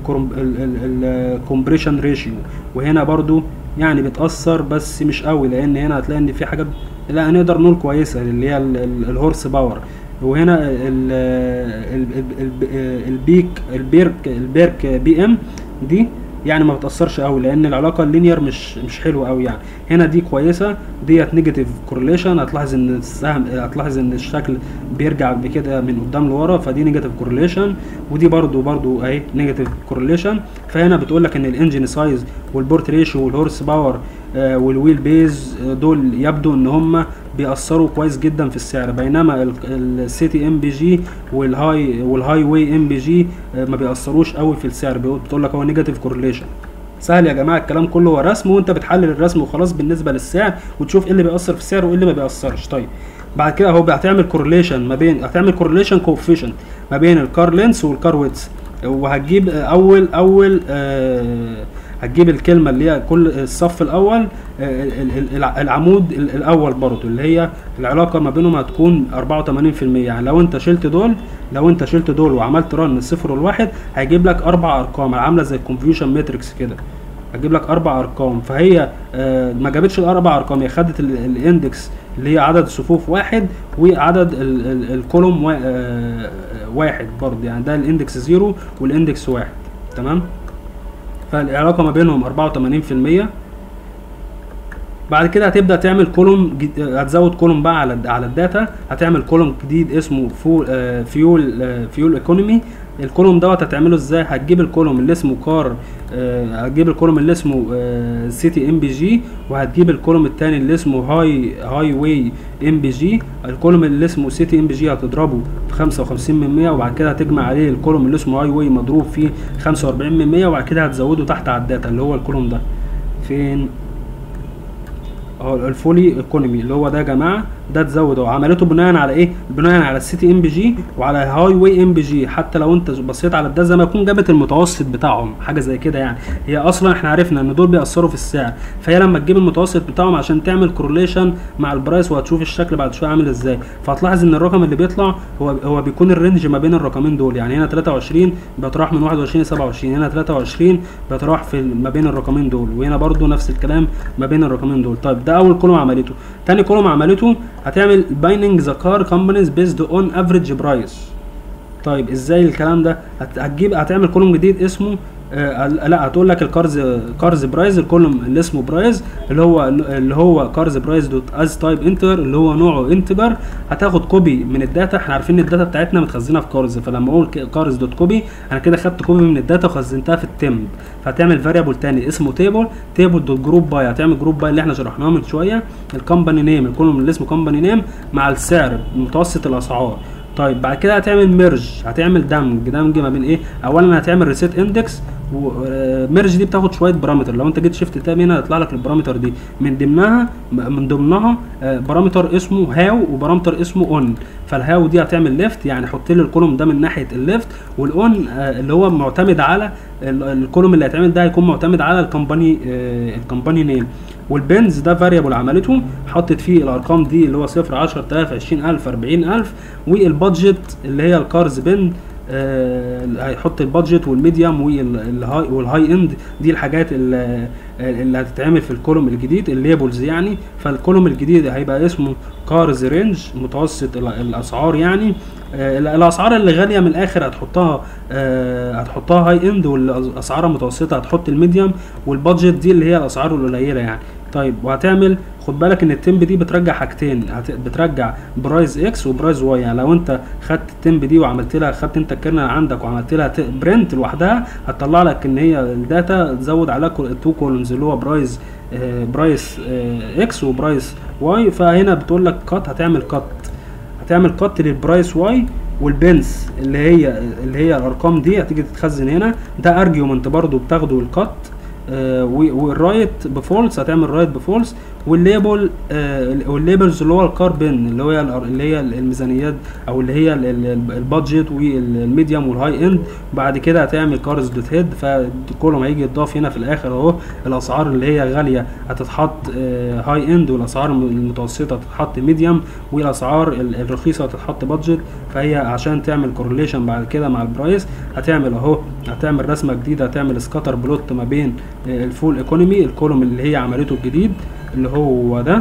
الكومبريشن ريشيو وهنا برضو يعني بتاثر بس مش قوي لان هنا هتلاقي ان في حاجات لا نقدر نقول كويسه اللي هي ال- ال- الهورس باور وهنا ال ال ال ال البيك البيرك البيرك بي ام دي يعني ما بتاثرش قوي لان العلاقه اللينير مش مش حلوه قوي يعني هنا دي كويسه ديت نيجاتيف كورليشن هتلاحظ ان السهم هتلاحظ ان الشكل بيرجع بكده من قدام لورا فدي نيجاتيف كورليشن ودي برضو برضو اهي نيجاتيف كورليشن فهنا بتقول لك ان الانجن سايز والبورت ريشيو والهورس باور آه والويل بيز آه دول يبدو ان هم بيأثروا كويس جدا في السعر بينما السيتي ام بي جي والهاي والهاي واي ام بي جي ما بيأثروش قوي في السعر بيقول- بتقول لك هو نيجاتيف كورليشن سهل يا جماعه الكلام كله هو رسم وانت بتحلل الرسم وخلاص بالنسبه للسعر وتشوف ايه اللي بيأثر في السعر وايه اللي ما بيأثرش طيب بعد كده اهو هتعمل كورليشن ما بين هتعمل كورليشن كوفيشنت ما بين الكار لينس والكار ويتس وهتجيب اول اول آه هتجيب الكلمه اللي هي كل الصف الاول آه، ال- ال- الع- العمود ال- الاول برضو اللي هي العلاقه ما بينهم هتكون 84% يعني لو انت شلت دول لو انت شلت دول وعملت رن الصفر والواحد هيجيب لك اربع ارقام عامله زي الكونفيوشن ماتريكس كده هتجيب لك اربع ارقام فهي آه، ما جابتش الاربع ارقام هي خدت ال- الاندكس اللي هي عدد الصفوف واحد وعدد ال- ال- الكولوم وا- آه، واحد برضه يعني ده الاندكس زيرو والاندكس واحد تمام فالعلاقه ما بينهم 84% بعد كده هتبدا تعمل كولوم جد- هتزود كولوم بقى على على الداتا هتعمل كولوم جديد اسمه فول آه، فيول آه، فيول ايكونومي الكولوم دوت هتعمله ازاي هتجيب الكولوم اللي اسمه كار آه هتجيب الكولوم اللي اسمه آه سيتي ام بي جي وهتجيب الكولوم التاني اللي اسمه هاي هاي واي ام بي جي الكولوم اللي اسمه سيتي ام بي جي هتضربه في 55 من 100 وبعد كده هتجمع عليه الكولوم اللي اسمه هاي واي مضروب فيه 45 من 100 وبعد كده هتزوده تحت على الداتا اللي هو الكولوم ده فين اهو الفولي ايكونومي اللي هو ده يا جماعه ده تزود اهو عملته بناء على ايه بناء على السيتي ام بي جي وعلى هاي واي ام بي جي حتى لو انت بصيت على ده زي ما يكون جابت المتوسط بتاعهم حاجه زي كده يعني هي اصلا احنا عرفنا ان دول بيأثروا في السعر فهي لما تجيب المتوسط بتاعهم عشان تعمل كورليشن مع البرايس وهتشوف الشكل بعد شويه عامل ازاي فهتلاحظ ان الرقم اللي بيطلع هو هو بيكون الرينج ما بين الرقمين دول يعني هنا 23 بيتراوح من 21 ل 27 هنا 23 بيتراوح في ما بين الرقمين دول وهنا برضو نفس الكلام ما بين الرقمين دول طيب ده اول كولوم عملته تاني كولوم عملته هتعمل بايننج ذا كار كومبانيز بيزد اون افريج برايس طيب ازاي الكلام ده هت- هتجيب هتعمل كولوم جديد اسمه آه لا هتقول لك الكارز كارز برايز الكولوم اللي اسمه برايز اللي هو اللي هو كارز برايز دوت از تايب انتجر اللي هو نوعه انتجر هتاخد كوبي من الداتا احنا عارفين ان الداتا بتاعتنا متخزنه في كارز فلما اقول كارز دوت كوبي انا كده خدت كوبي من الداتا وخزنتها في التمب فهتعمل فاريبل تاني اسمه تيبل تيبل دوت جروب باي هتعمل جروب باي اللي احنا شرحناه من شويه الكومباني نيم الكولوم اللي اسمه كومباني نيم مع السعر متوسط الاسعار طيب بعد كده هتعمل ميرج هتعمل دمج دمج ما بين ايه اولا هتعمل ريسيت اندكس وميرج دي بتاخد شويه بارامتر لو انت جيت شفت تاب هنا هيطلع لك البارامتر دي من ضمنها من ضمنها آه، بارامتر اسمه هاو وبارامتر اسمه اون فالهاو دي هتعمل ليفت يعني حط لي الكولوم ده من ناحيه الليفت والاون آه، اللي هو معتمد على ال- الكولوم اللي هيتعمل ده هيكون معتمد على الكومباني آه، الكومباني نيم والبنز ده فاريبل عملته حطت فيه الارقام دي اللي هو 0 10000 20000 40000 والبادجت اللي هي الكارز بن آه، هيحط البادجت والميديوم والهاي والهاي اند دي الحاجات اللي, اللي هتتعمل في الكولوم الجديد الليبلز يعني فالكولوم الجديد هيبقى اسمه كارز رينج متوسط ال- الاسعار يعني آه، ال- الاسعار اللي غاليه من الاخر هتحطها آه، هتحطها هاي اند والاسعار المتوسطه هتحط الميديوم والبادجت دي اللي هي الاسعار القليله يعني طيب وهتعمل خد بالك ان التمب دي بترجع حاجتين هت- بترجع برايز اكس وبرايز واي يعني لو انت خدت التمب دي وعملت لها خدت انت الكيرنل عندك وعملت لها برنت لوحدها هتطلع لك ان هي الداتا تزود عليها تو كولومز اللي هو برايز آه، برايس آه، اكس وبرايس واي فهنا بتقول لك كات هتعمل كات هتعمل كات للبرايس واي والبنس اللي هي اللي هي الارقام دي هتيجي تتخزن هنا ده ارجيومنت برضو بتاخده الكات آه، و- والرايت بفولس هتعمل رايت بفولس والليبل آه، والليبلز اللي هو الكاربن اللي هي الأر- اللي هي الميزانيات او اللي هي ال- ال- البادجت والميديوم والهاي اند بعد كده هتعمل كارز دوت هيد فالكولوم هيجي يتضاف هنا في الاخر اهو الاسعار اللي هي غاليه هتتحط هاي اند والاسعار الم- المتوسطه هتتحط ميديوم والاسعار ال- الرخيصه هتتحط بادجت فهي عشان تعمل كورليشن بعد كده مع البرايس هتعمل اهو هتعمل رسمه جديده هتعمل سكاتر بلوت ما بين آه، الفول ايكونومي الكولوم اللي هي عملته الجديد اللي هو ده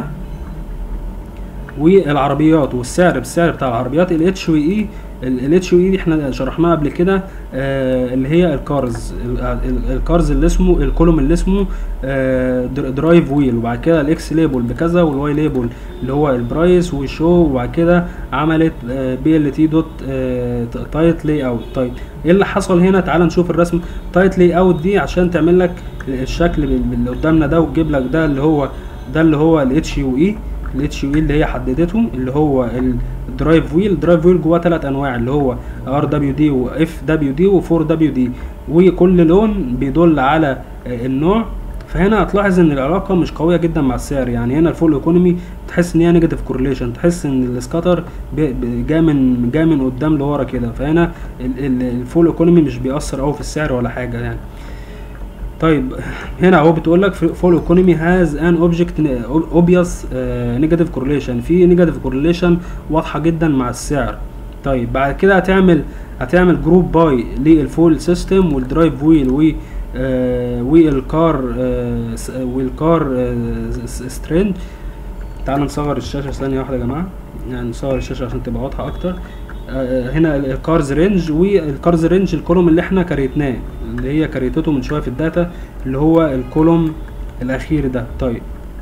والعربيات والسعر بالسعر بتاع العربيات الاتش وي اي الاتش وي دي احنا شرحناها قبل كده آه اللي هي الكارز ال- ال- الكارز اللي اسمه الكولوم اللي اسمه آه در- درايف ويل وبعد كده الاكس ليبل بكذا والواي ليبل اللي هو البرايس والشو وبعد كده عملت بي ال تي دوت تايت لاي اوت طيب ايه اللي حصل هنا تعال نشوف الرسم تايت لاي اوت دي عشان تعمل لك الشكل اللي قدامنا ده وتجيب لك ده اللي هو ده اللي هو الاتش يو اي الاتش يو اي اللي هي حددته اللي هو الدرايف ويل الدرايف ويل جواه ثلاث انواع اللي هو ار دبليو دي واف دبليو دي و4 دبليو دي وكل لون بيدل على آه، النوع فهنا هتلاحظ ان العلاقه مش قويه جدا مع السعر يعني هنا الفول ايكونومي تحس ان هي نيجاتيف كورليشن تحس ان السكاتر ب- ب- جاي من جاي من قدام لورا كده فهنا ال- ال- الفول ايكونومي مش بيأثر قوي في السعر ولا حاجه يعني طيب هنا اهو بتقول لك فول ايكونومي هاز ان اوبجكت اوبيوس نيجاتيف كورليشن في نيجاتيف كورليشن واضحه جدا مع السعر طيب بعد كده هتعمل هتعمل جروب باي للفول سيستم والدرايف ويل و آه، والكار آه، س- والكار آه، س- سترينج تعالوا نصغر الشاشه ثانيه واحده يا جماعه يعني نصغر الشاشه عشان تبقى واضحه اكتر آه، هنا الكارز رينج والكارز رينج الكولوم اللي احنا كريتناه اللي هي كريتته من شويه في الداتا اللي هو الكولوم الاخير ده طيب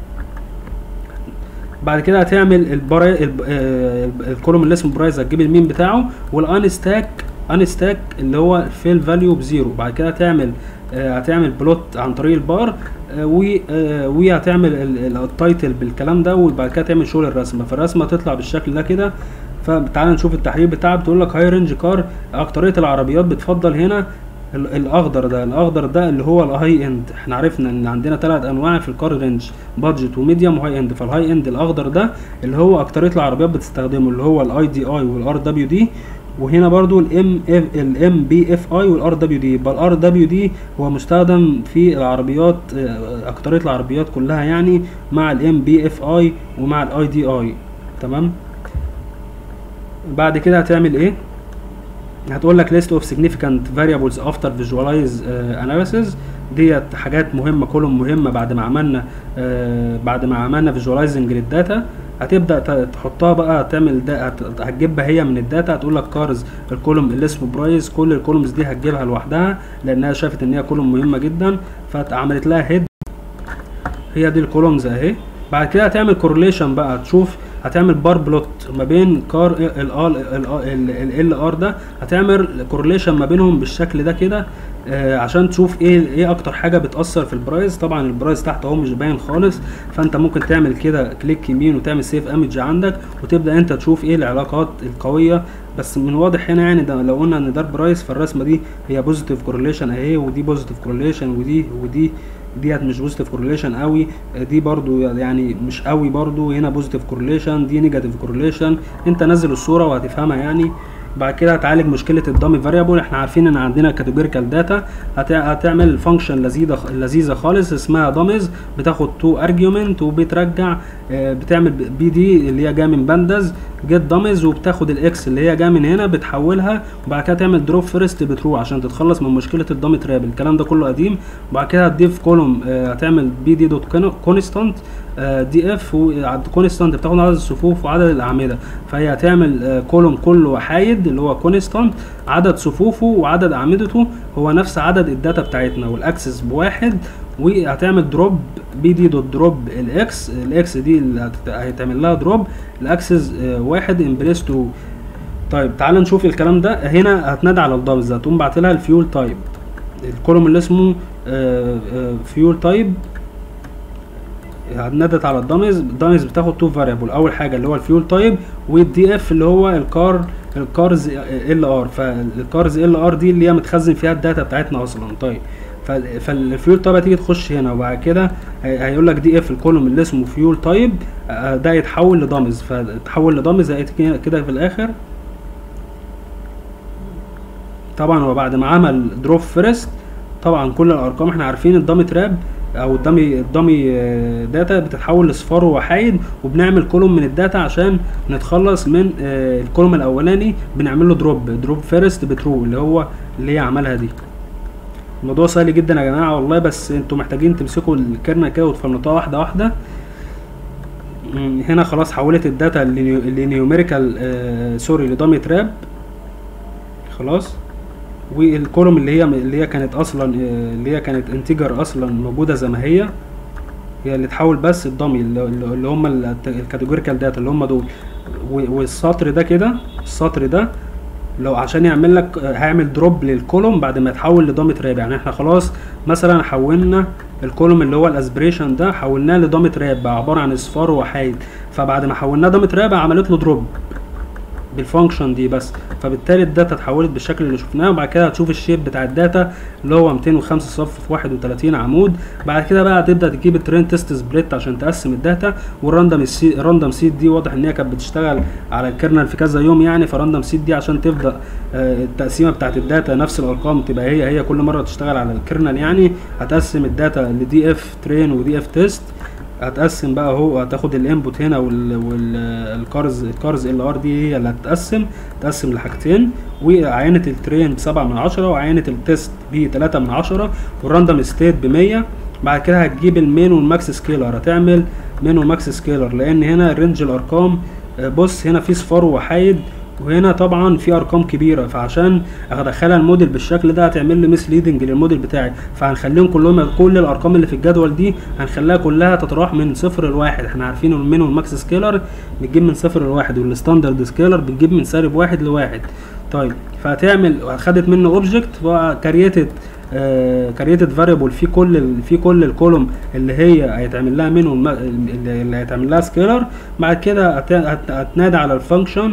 بعد كده هتعمل البراي... الب... آه، الكولوم اللي اسمه برايز هتجيب المين بتاعه والان ستاك انستاك اللي هو الفيل فاليو بزيرو بعد كده هتعمل آه، هتعمل بلوت عن طريق البار آه، و آه، وهتعمل ال- ال- التايتل بالكلام ده وبعد كده تعمل شغل الرسمه فالرسمه تطلع بالشكل ده كده فتعال نشوف التحليل بتاعها بتقول لك هاي رينج كار اكتريه العربيات بتفضل هنا ال- الاخضر ده الاخضر ده اللي هو الهاي اند احنا عرفنا ان عندنا ثلاث انواع في الكار رينج بادجت وميديوم وهاي اند فالهاي اند الاخضر ده اللي هو اكتريه العربيات بتستخدمه اللي هو الاي دي اي والار دبليو دي وهنا برضو الام اف الام بي اف اي والار دبليو دي يبقى الار دبليو دي هو مستخدم في العربيات آه، اكتريه العربيات كلها يعني مع الام بي اف اي ومع الاي دي اي تمام بعد كده هتعمل ايه هتقول لك list of significant variables after visualize uh, analysis ديت حاجات مهمة كولوم مهمة بعد ما عملنا آه بعد ما عملنا visualizing للداتا هتبدأ ت- تحطها بقى تعمل دا هت- هتجيبها هي من الداتا هتقول لك كارز الكولوم اللي اسمه برايس كل الكولومز دي هتجيبها لوحدها لانها شافت ان هي كولوم مهمة جدا فعملت لها هيد هي دي الكولومز اهي بعد كده هتعمل كورليشن بقى تشوف هتعمل بار بلوت ما بين كار ال ال ار ده هتعمل كورليشن ما بينهم بالشكل ده كده آه عشان تشوف ايه ايه اكتر حاجه بتاثر في البرايس طبعا البرايس تحت اهو مش باين خالص فانت ممكن تعمل كده كليك يمين وتعمل سيف ايمج عندك وتبدا انت تشوف ايه العلاقات القويه بس من واضح هنا يعني ده لو قلنا ان ده البرايس فالرسمه دي هي بوزيتيف كورليشن اهي ودي بوزيتيف كورليشن ودي ودي ديت مش بوزيتيف كورليشن قوي دي برضو يعني مش قوي برضو هنا بوزيتيف كورليشن دي نيجاتيف كورليشن انت نزل الصوره وهتفهمها يعني بعد كده هتعالج مشكله الدامي فاريبل احنا عارفين ان عندنا كاتيجوريكال داتا هتعمل فانكشن لذيذه لذيذه خالص اسمها داميز بتاخد تو ارجيومنت وبترجع آه، بتعمل بي دي اللي هي جايه من بانداز جيت داميز وبتاخد الاكس اللي هي جايه من هنا بتحولها وبعد كده تعمل دروب فيرست بترو عشان تتخلص من مشكله الدامي تراب الكلام ده كله قديم وبعد كده هتضيف كولوم هتعمل بي دي دوت كونستانت دي اف كونستانت بتاخد عدد الصفوف وعدد الاعمده فهي هتعمل كولوم كله وحايد اللي هو كونستانت عدد صفوفه وعدد اعمدته هو نفس عدد الداتا بتاعتنا والاكسس بواحد وهتعمل دروب بي دي دوت دروب الاكس الاكس دي اللي هت- هيتعمل لها دروب الاكسس آه، واحد امبريس تو طيب تعال نشوف الكلام ده هنا هتنادي على الدبز هتقوم باعت لها الفيول تايب الكولوم اللي اسمه فيول تايب نادت على الدامز الدامز بتاخد تو فاريبل اول حاجه اللي هو الفيول تايب والدي اف اللي هو الكار الكارز ال ار فالكارز ال ار دي اللي هي متخزن فيها الداتا بتاعتنا اصلا طيب فال- فالفيول تايب هتيجي تخش هنا وبعد كده هي- هيقول لك دي اف الكولوم اللي اسمه فيول تايب آه، ده يتحول لدامز فتحول لدامز كده كده في الاخر طبعا هو بعد ما عمل دروب فيرست طبعا كل الارقام احنا عارفين الدامي تراب او الدامي الدامي آه، داتا بتتحول لصفار وحايد وبنعمل كولوم من الداتا عشان نتخلص من آه، الكولوم الاولاني بنعمل له دروب دروب فيرست بترو اللي هو اللي هي عملها دي الموضوع سهل جدا يا جماعه والله بس انتوا محتاجين تمسكوا الكرنه كده وتفنطوها واحده واحده مم، هنا خلاص حولت الداتا لنيوميريكال سوري لدامي تراب خلاص والكولوم اللي هي اللي هي كانت اصلا آه، اللي هي كانت انتجر اصلا موجوده زي ما هي هي اللي تحول بس الدمي اللي اللي هم الكاتيجوريكال داتا اللي هم دول و- والسطر ده كده السطر ده لو عشان يعمل لك آه، هيعمل دروب للكولوم بعد ما يتحول لدامي تراب يعني احنا خلاص مثلا حولنا الكولوم اللي هو الاسبريشن ده حولناه لدامي تراب بقى عباره عن اصفار وحيد فبعد ما حولناه دامي تراب عملت له دروب بالفانكشن دي بس فبالتالي الداتا اتحولت بالشكل اللي شفناه وبعد كده هتشوف الشيب بتاع الداتا اللي هو 205 صف في 31 عمود بعد كده بقى هتبدا تجيب الترين تيست سبليت عشان تقسم الداتا والراندوم سي راندوم سيد دي واضح ان هي كانت بتشتغل على الكيرنل في كذا يوم يعني فراندوم سيد دي عشان تبدا آه، التقسيمه بتاعت الداتا نفس الارقام تبقى هي هي كل مره تشتغل على الكيرنل يعني هتقسم الداتا لدي اف ترين ودي اف تيست هتقسم بقى اهو هتاخد الانبوت هنا والكارز الكارز ال ار دي هي اللي هتتقسم تقسم لحاجتين وعينة الترين بسبعة من عشرة وعينة التيست بتلاتة من عشرة والراندوم ستيت بمية بعد كده هتجيب المين والماكس سكيلر هتعمل مين وماكس سكيلر لان هنا رينج الارقام آه، بص هنا في صفار وحايد وهنا طبعا في ارقام كبيره فعشان ادخلها الموديل بالشكل ده هتعمل لي ميس ليدنج للموديل بتاعي فهنخليهم كلهم كل الارقام اللي في الجدول دي هنخليها كلها تتراوح من صفر لواحد احنا عارفين المين والماكس سكيلر بتجيب من صفر لواحد والستاندرد سكيلر بتجيب من سالب واحد لواحد طيب فهتعمل خدت منه اوبجكت وكريتد كريتد فاريبل في كل ال في كل الكولوم اللي هي هيتعمل لها منه الم- اللي اللي هيتعمل لها سكيلر بعد كده هت- هت- هتنادي على الفانكشن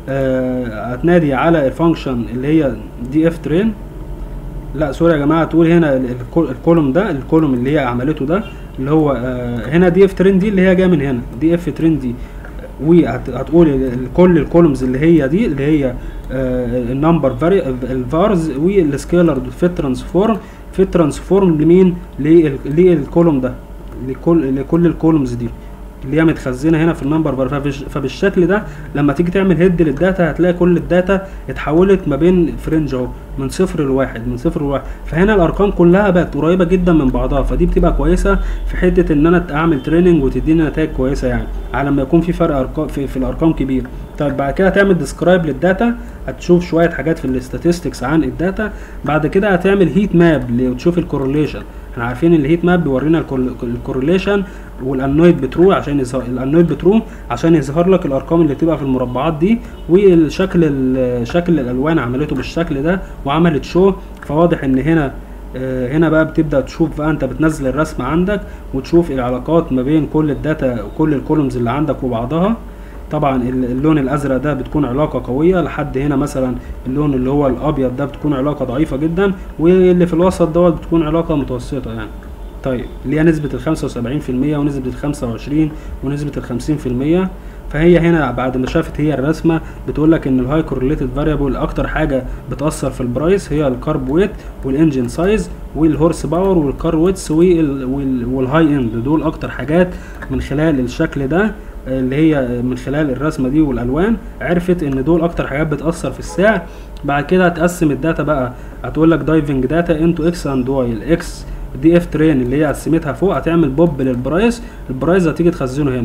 هتنادي على الفانكشن اللي هي دي اف ترين لا سوري يا جماعه تقول هنا ال- الكو- الكولوم ده الكولوم اللي هي عملته ده اللي هو آه، هنا دي اف ترين دي اللي هي جايه من هنا دي اف ترين دي وهتقول ال- ال- كل الكولومز اللي هي دي اللي هي النمبر الفارز والسكيلر في الترانسفورم في الترانسفورم لمين لل- للكولوم ده لكل لكل الكولومز دي اللي هي متخزنه هنا في النمبر بار فبش- فبالشكل ده لما تيجي تعمل هيد للداتا هتلاقي كل الداتا اتحولت ما بين فرنج اهو من صفر لواحد من صفر لواحد فهنا الارقام كلها بقت قريبه جدا من بعضها فدي بتبقى كويسه في حته ان انا اعمل تريننج وتديني نتائج كويسه يعني على ما يكون في فرق ارقام في, في الارقام كبير طيب بعد كده هتعمل ديسكرايب للداتا هتشوف شويه حاجات في الاستاتستكس عن الداتا بعد كده هتعمل هيت ماب وتشوف الكورليشن احنا عارفين الهيت ماب بيورينا الكورليشن والانويد بترو عشان يظهر الانويد بترو عشان يظهر لك الارقام اللي بتبقى في المربعات دي والشكل ال- شكل الالوان عملته بالشكل ده وعملت شو فواضح ان هنا آه، هنا بقى بتبدا تشوف بقى انت بتنزل الرسمه عندك وتشوف العلاقات ما بين كل الداتا وكل الكولومز اللي عندك وبعضها طبعا ال- اللون الازرق ده بتكون علاقه قويه لحد هنا مثلا اللون اللي هو الابيض ده بتكون علاقه ضعيفه جدا واللي في الوسط دوت بتكون علاقه متوسطه يعني طيب اللي هي نسبة ال 75% ونسبة ال 25 ونسبة ال 50% فهي هنا بعد ما شافت هي الرسمة بتقول لك ان الهاي كورليتد فاريبل اكتر حاجة بتأثر في البرايس هي الكارب ويت والانجن سايز والهورس باور والكار ويتس والهاي اند دول اكتر حاجات من خلال الشكل ده اللي هي من خلال الرسمه دي والالوان عرفت ان دول اكتر حاجات بتاثر في السعر بعد كده هتقسم الداتا بقى هتقول لك دايفنج داتا انتو اكس اند واي الاكس دي اف ترين اللي هي قسمتها فوق هتعمل بوب للبرايس البرايس هتيجي تخزنه هنا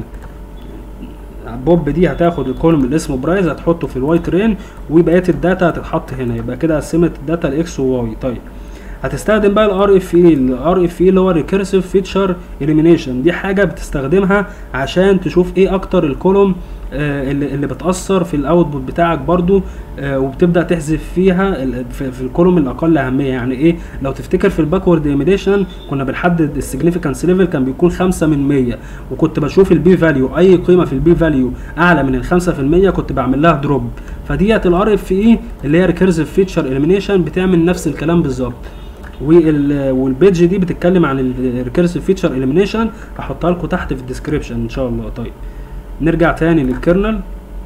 بوب دي هتاخد الكولوم اللي اسمه برايس هتحطه في الواي ترين وبقيه الداتا هتتحط هنا يبقى كده قسمت الداتا لاكس وواي طيب هتستخدم بقى الار اف اي الار اف اي اللي هو ريكيرسيف فيتشر اليمينيشن دي حاجه بتستخدمها عشان تشوف ايه اكتر الكولوم آه اللي, اللي بتاثر في الاوتبوت بتاعك برضو آه وبتبدا تحذف فيها ال- في, في الكولوم الاقل اهميه يعني ايه لو تفتكر في الباكورد ايميديشن كنا بنحدد السيجنيفيكانس ليفل كان بيكون 5 من 100 وكنت بشوف البي فاليو اي قيمه في البي فاليو اعلى من ال 5% كنت بعمل لها دروب فديت الار اف اي اللي هي ريكيرسيف فيتشر اليمينيشن بتعمل نفس الكلام بالظبط وال والبيج دي بتتكلم عن الريكيرسيف فيتشر اليمينيشن هحطها لكم تحت في الديسكريبشن ان شاء الله طيب نرجع تاني للكيرنل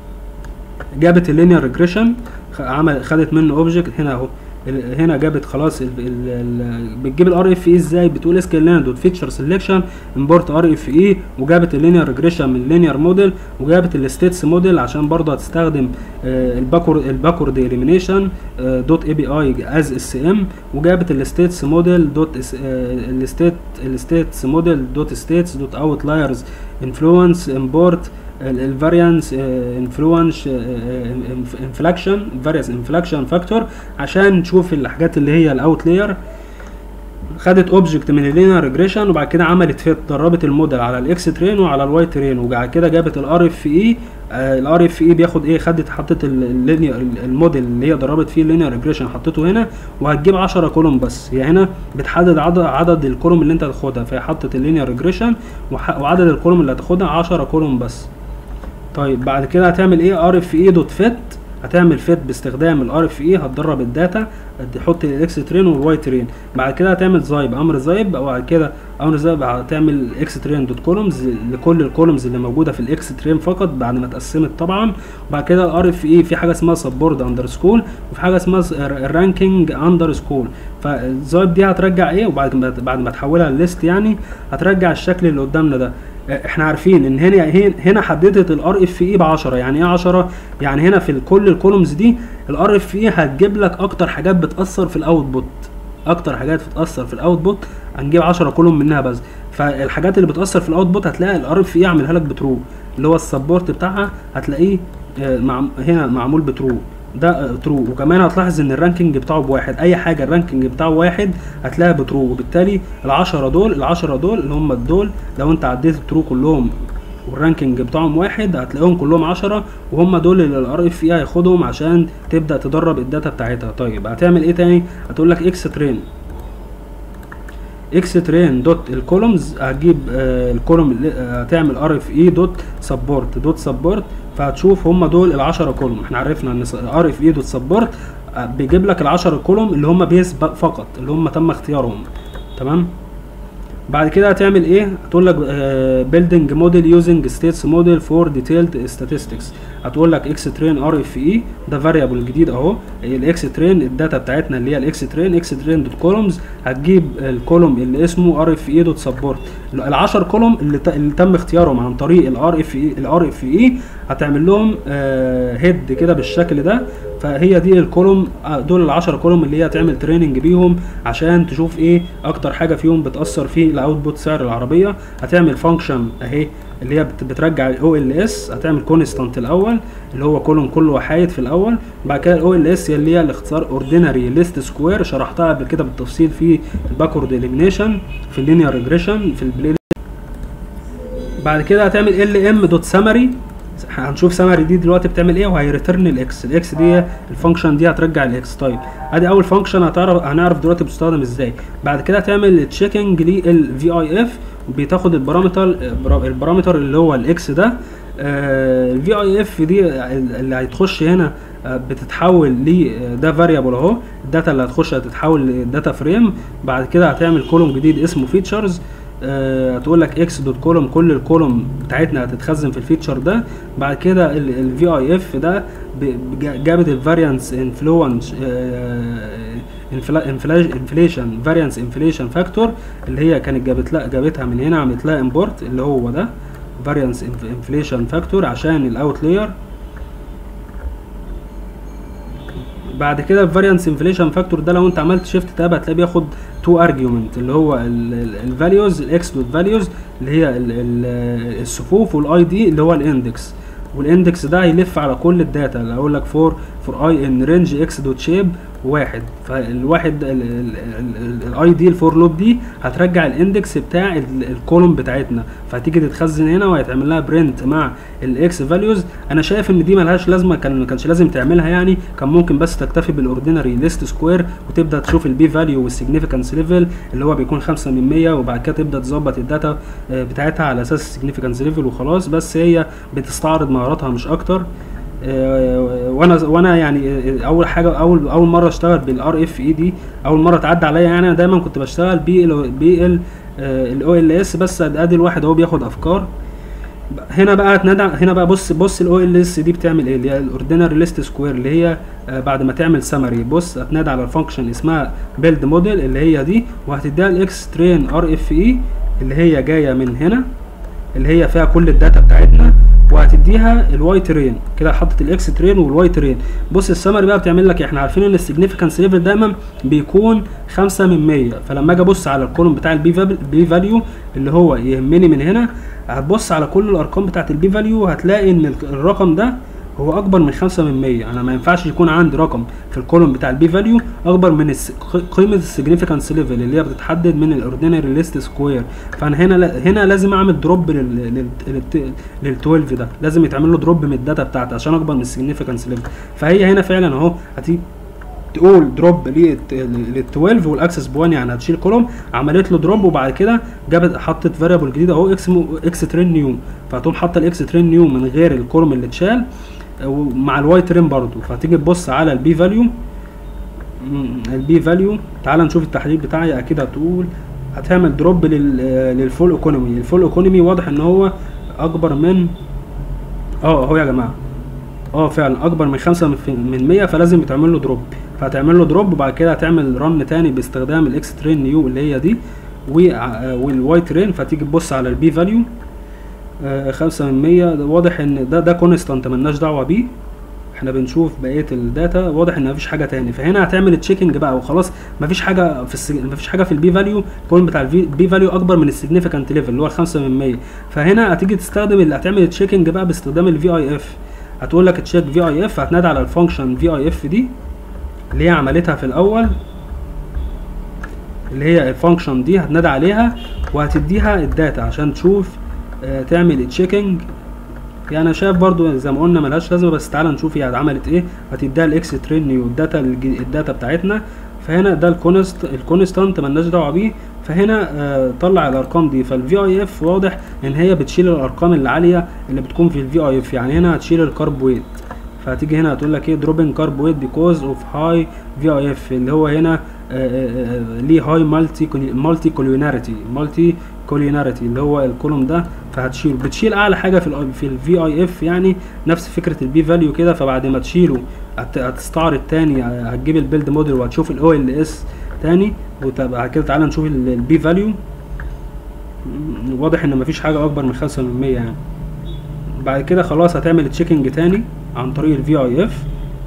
جابت اللينير ريجريشن عمل خدت منه اوبجكت هنا اهو ال- هنا جابت خلاص ال ال ال بتجيب الار اف اي ازاي بتقول اسك لينير دوت فيتشر سيلكشن امبورت ار اف اي وجابت اللينير ريجريشن من اللينير موديل وجابت الستيتس موديل عشان برضه هتستخدم آه، الباكورد الباكورد اليمينيشن دوت اي بي اي از اس ام وجابت الستيتس موديل دوت الستيت الستيتس موديل دوت ستيتس دوت اوت لايرز انفلونس امبورت الفاريانس انفلونس انفلاكشن فاريانس انفلاكشن فاكتور عشان نشوف الحاجات اللي هي الاوت لاير خدت اوبجكت من اللينير ريجريشن وبعد كده عملت فيت دربت الموديل على الاكس ترين وعلى الواي ترين وبعد كده جابت الار اف اي الار اف اي بياخد ايه خدت حطت اللينير الموديل اللي هي دربت فيه اللينير ريجريشن حطيته هنا وهتجيب 10 كولوم بس هي هنا بتحدد عدد عدد الكولوم اللي انت هتاخدها فهي حطت اللينير ريجريشن وعدد الكولوم اللي هتاخدها 10 كولوم بس طيب بعد كده هتعمل ايه ار اف اي دوت فيت هتعمل فيت باستخدام الار اف اي هتدرب الداتا تحط الاكس ترين والواي ترين بعد كده هتعمل زايب امر زايب وبعد كده امر زايب هتعمل اكس ترين دوت كولومز لكل الكولومز اللي موجوده في الاكس ترين فقط بعد ما اتقسمت طبعا وبعد كده الار اف اي في حاجه اسمها سبورت اندر سكول وفي حاجه اسمها الرانكينج اندر سكول فالزايب دي هترجع ايه وبعد ما بعد ما تحولها لليست يعني هترجع الشكل اللي قدامنا ده احنا عارفين ان هنا هنا حددت الار اف اي ب 10 يعني ايه 10 يعني هنا في كل الكولومز دي الار اف اي هتجيب لك اكتر حاجات بتاثر في الاوتبوت اكتر حاجات بتاثر في الاوتبوت هنجيب 10 كولوم منها بس فالحاجات اللي بتاثر في الاوتبوت هتلاقي الار اف اي عاملها لك بترو اللي هو السبورت بتاعها هتلاقيه مع هنا معمول بترو ده ترو وكمان هتلاحظ ان الرانكينج بتاعه بواحد اي حاجه الرانكينج بتاعه واحد هتلاقيها بترو وبالتالي العشرة دول العشرة دول اللي هم دول لو انت عديت الترو كلهم والرانكينج بتاعهم واحد هتلاقيهم كلهم عشرة وهم دول اللي الار اف اي هياخدهم عشان تبدا تدرب الداتا بتاعتها طيب هتعمل ايه تاني هتقول لك اكس ترين اكس ترين دوت الكولومز هتجيب آه الكولوم اللي- آه، هتعمل ار اف اي دوت سبورت دوت سبورت فهتشوف هم دول ال10 كولوم احنا عرفنا ان ار اف اي دوت سبورت بيجيب لك ال10 كولوم اللي هم بيس ب- فقط اللي هم تم اختيارهم تمام بعد كده هتعمل ايه هتقول لك بيلدينج موديل يوزنج ستيتس موديل فور ديتيلد statistics هتقول لك اكس ترين ار اف اي ده فاريبل جديد اهو الاكس ترين الداتا بتاعتنا اللي هي الاكس ترين اكس ترين دوت كولومز هتجيب الكولوم اللي اسمه ار اف اي دوت سبورت ال10 كولوم اللي, ت- اللي تم اختيارهم عن طريق الار اف اي الار اف اي هتعمل لهم هيد كده بالشكل ده فهي دي الكولوم آه، دول العشرة كولوم اللي هي هتعمل تريننج بيهم عشان تشوف ايه اكتر حاجه فيهم بتاثر في الاوتبوت سعر العربيه هتعمل فانكشن اهي اللي هي بت- بترجع الاو ال اس هتعمل كونستانت الاول اللي هو كولوم كله وحايد في الاول بعد كده الاو ال اس اللي هي الاختصار اوردينري ليست سكوير شرحتها قبل كده بالتفصيل في الباكورد اليمينيشن في اللينير ريجريشن في البلاي بعد كده هتعمل ال ام دوت سمري هنشوف سمري دي دلوقتي بتعمل ايه وهيريترن الاكس الاكس دي الفانكشن دي هترجع الاكس طيب ادي اول فانكشن هتعرف هنعرف دلوقتي بتستخدم ازاي بعد كده هتعمل تشيكنج للفي اي اف بتاخد البارامتر البارامتر اللي هو الاكس ده الفي اي اف دي اللي هتخش هنا آه، بتتحول ل ده فاريبل اهو الداتا اللي هتخش هتتحول لداتا فريم بعد كده هتعمل كولوم جديد اسمه فيتشرز هتقول لك اكس دوت كولوم كل الكولوم بتاعتنا هتتخزن في الفيتشر ده بعد كده الفي اي اف ده ب- ب- جابت الفاريانس انفلونس انفليشن فاريانس انفليشن فاكتور اللي هي كانت جابت لها جابتها من هنا عملت لها امبورت اللي هو ده فاريانس انفليشن فاكتور عشان الاوت لاير بعد كده الفاريانس انفليشن فاكتور ده لو انت عملت شيفت تاب هتلاقيه بياخد تو ارجيومنت اللي هو الفاليوز الاكس دوت فاليوز اللي هي ال- ال- الصفوف والاي دي اللي هو الاندكس والاندكس ده هيلف على كل الداتا اللي اقول لك فور فور اي ان رينج اكس دوت شيب واحد فالواحد الاي دي الفور لوب دي هترجع الاندكس بتاع ال- الكولوم بتاعتنا فهتيجي تتخزن هنا وهيتعمل لها برنت مع الاكس فاليوز انا شايف ان دي ملهاش لازمه كان ما كانش لازم تعملها يعني كان ممكن بس تكتفي بالاوردينري ليست سكوير وتبدا تشوف البي فاليو والسيجنيفيكانس ليفل اللي هو بيكون 5 من 100 وبعد كده تبدا تظبط الداتا آه، بتاعتها على اساس السيجنيفيكانس ليفل وخلاص بس هي بتستعرض مهاراتها مش اكتر آه، وانا وانا يعني آه، اول حاجه اول اول مره اشتغل بالار اف اي دي اول مره تعدي عليا يعني انا دايما كنت بشتغل بال بال الاو ال اس بس ادي الواحد هو بياخد افكار هنا بقى تنادى هنا بقى بص بص الاو ال اس دي بتعمل ايه اللي هي الاوردينري ليست سكوير اللي هي آه، بعد ما تعمل سمري بص هتنادى على الفانكشن اسمها بيلد موديل اللي هي دي وهتديها الاكس ترين ار اف اي اللي هي جايه من هنا اللي هي فيها كل الداتا بتاعتنا وهتديها الواي ترين كده حطت الاكس ترين والواي ترين بص السمري بقى بتعمل لك احنا عارفين ان السيجنيفيكانس ليفل دايما بيكون 5 من 100 فلما اجي ابص على الكولوم بتاع البي بي فاليو اللي هو يهمني من هنا هتبص على كل الارقام بتاعت البي فاليو هتلاقي ان ال- الرقم ده هو اكبر من 5 من 100 انا ما ينفعش يكون عندي رقم في الكولوم بتاع البي فاليو اكبر من الس- ق- قيمه السيجنيفيكانس ليفل اللي هي بتتحدد من الاوردينري ليست سكوير فانا هنا لا- هنا لازم اعمل دروب لل لل لل- لل 12 ده لازم يتعمل له دروب من الداتا بتاعتي عشان اكبر من السيجنيفيكانس ليفل فهي هنا فعلا اهو هتيجي تقول دروب لل 12 والاكسس بوان يعني هتشيل كولوم عملت له دروب وبعد كده جابت حطت فاريبل جديد اهو اكس مو- اكس ترين نيو فهتقوم حاطه الاكس ترين نيو من غير الكولوم اللي اتشال ومع الواي ترين برضو فهتيجي تبص على البي فاليو البي فاليو تعال نشوف التحليل بتاعي اكيد هتقول هتعمل دروب لل للفول ايكونومي الفول ايكونومي واضح ان هو اكبر من اه اهو يا جماعه اه فعلا اكبر من خمسة من في- من 100 فلازم يتعمل له دروب فهتعمل له دروب وبعد كده هتعمل رن تاني باستخدام الاكس ترين نيو اللي هي دي وع- والواي ترين فتيجي تبص على البي فاليو خمسة من مية ده واضح ان ده ده كونستانت ملناش دعوه بيه احنا بنشوف بقيه الداتا واضح ان مفيش حاجه تاني فهنا هتعمل تشيكنج بقى وخلاص مفيش حاجه في السج... مفيش حاجه في البي فاليو الكولوم بتاع البي فاليو اكبر من السيجنيفيكانت ليفل اللي هو 5 من 100 فهنا هتيجي تستخدم اللي هتعمل تشيكنج بقى باستخدام الفي اي اف هتقول لك تشيك في اي اف هتنادي على الفانكشن في اي اف دي اللي هي عملتها في الاول اللي هي الفانكشن دي هتنادي عليها وهتديها الداتا عشان تشوف آه تعمل تشيكنج يعني انا شايف برضو زي ما قلنا ملهاش لازمه بس تعالى نشوف هي عملت ايه هتديها الاكس ترين نيو الداتا الداتا بتاعتنا فهنا ده الكونست الكونستانت ملناش دعوه بيه فهنا آه طلع الارقام دي فالفي اي اف واضح ان هي بتشيل الارقام العاليه اللي بتكون في الفي اي اف يعني هنا هتشيل الكارب ويت فهتيجي هنا هتقول لك ايه دروبنج كارب ويت بيكوز اوف هاي في اي اف اللي هو هنا ليه هاي مالتي مالتي كوليناريتي مالتي كوليناريتي اللي هو الكولوم ده فهتشيل بتشيل اعلى حاجه في ال في الفي اي اف يعني نفس فكره البي فاليو كده فبعد ما تشيله هتستعرض تاني هتجيب البيلد موديل وهتشوف الاو ال اس تاني وبعد كده تعالى نشوف البي فاليو واضح ان مفيش حاجه اكبر من خمسة من مية يعني بعد كده خلاص هتعمل تشيكنج تاني عن طريق الفي اي اف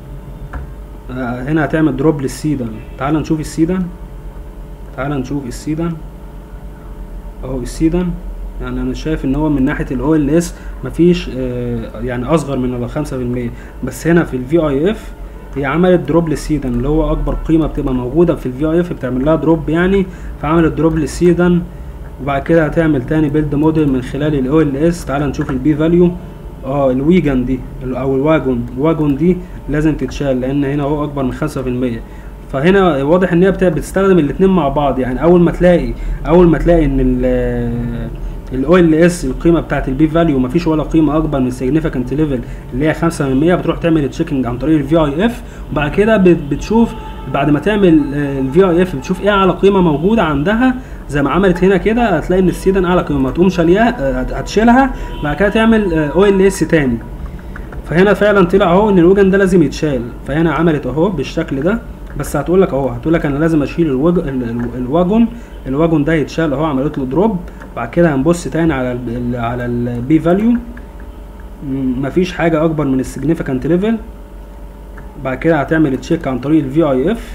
هنا هتعمل دروب للسيدان تعال نشوف السيدان تعال نشوف السيدان اهو السيدان يعني انا شايف ان هو من ناحيه الاو ال اس مفيش آه يعني اصغر من خمسة في المية بس هنا في الفي اي اف هي عملت دروب للسيدان اللي هو اكبر قيمه بتبقى موجوده في الفي اي اف بتعمل لها دروب يعني فعملت دروب للسيدان وبعد كده هتعمل تاني بيلد موديل من خلال الاو ال اس تعال نشوف البي فاليو اه الويجن دي او الواجون الواجون دي لازم تتشال لان هنا هو اكبر من خمسة في المية فهنا واضح ان هي بتستخدم الاتنين مع بعض يعني اول ما تلاقي اول ما تلاقي ان الاو ال اس القيمه بتاعت البي فاليو مفيش ولا قيمه اكبر من السيجنيفيكانت ليفل اللي هي 5% بتروح تعمل تشيكنج عن طريق الفي اي اف وبعد كده بتشوف بعد ما تعمل الفي اي اف بتشوف ايه اعلى قيمه موجوده عندها زي ما عملت هنا كده هتلاقي ان السيدان اعلى قيمه تقوم شاليها هتشيلها بعد كده تعمل او ال اس تاني فهنا فعلا طلع اهو ان الوجن ده لازم يتشال فهنا عملت اهو بالشكل ده بس هتقول لك اهو هتقول لك انا لازم اشيل الوج... الواجون الواجون ده يتشال اهو عملت له دروب بعد كده هنبص تاني على ال على البي فاليو مفيش حاجه اكبر من السيجنيفيكانت ليفل بعد كده هتعمل تشيك عن طريق الفي اي اف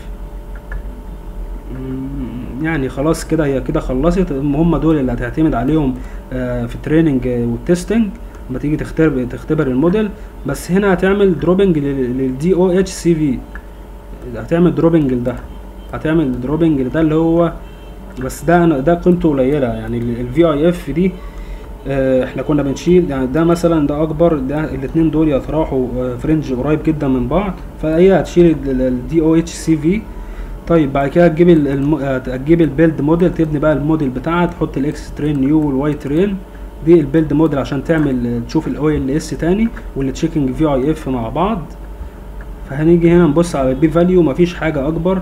يعني خلاص كده هي كده خلصت هم دول اللي هتعتمد عليهم في التريننج والتستنج لما تيجي تختبر تختبر الموديل بس هنا هتعمل دروبنج للدي او اتش سي في هتعمل دروبنج لده هتعمل دروبنج لده اللي هو بس ده ده قيمته قليله يعني الفي اي اف دي اه احنا كنا بنشيل يعني ده مثلا ده اكبر ده الاثنين دول يتراوحوا اه فرنج قريب جدا من بعض فهي هتشيل الدي او اتش سي في طيب بعد كده هتجيب الم... هتجيب البيلد موديل تبني بقى الموديل بتاعها تحط الاكس ترين نيو والواي ترين دي البيلد موديل عشان تعمل تشوف الاو ال اس تاني والتشيكنج في اي اف مع بعض فهنيجي هنا نبص على البي فاليو مفيش حاجه اكبر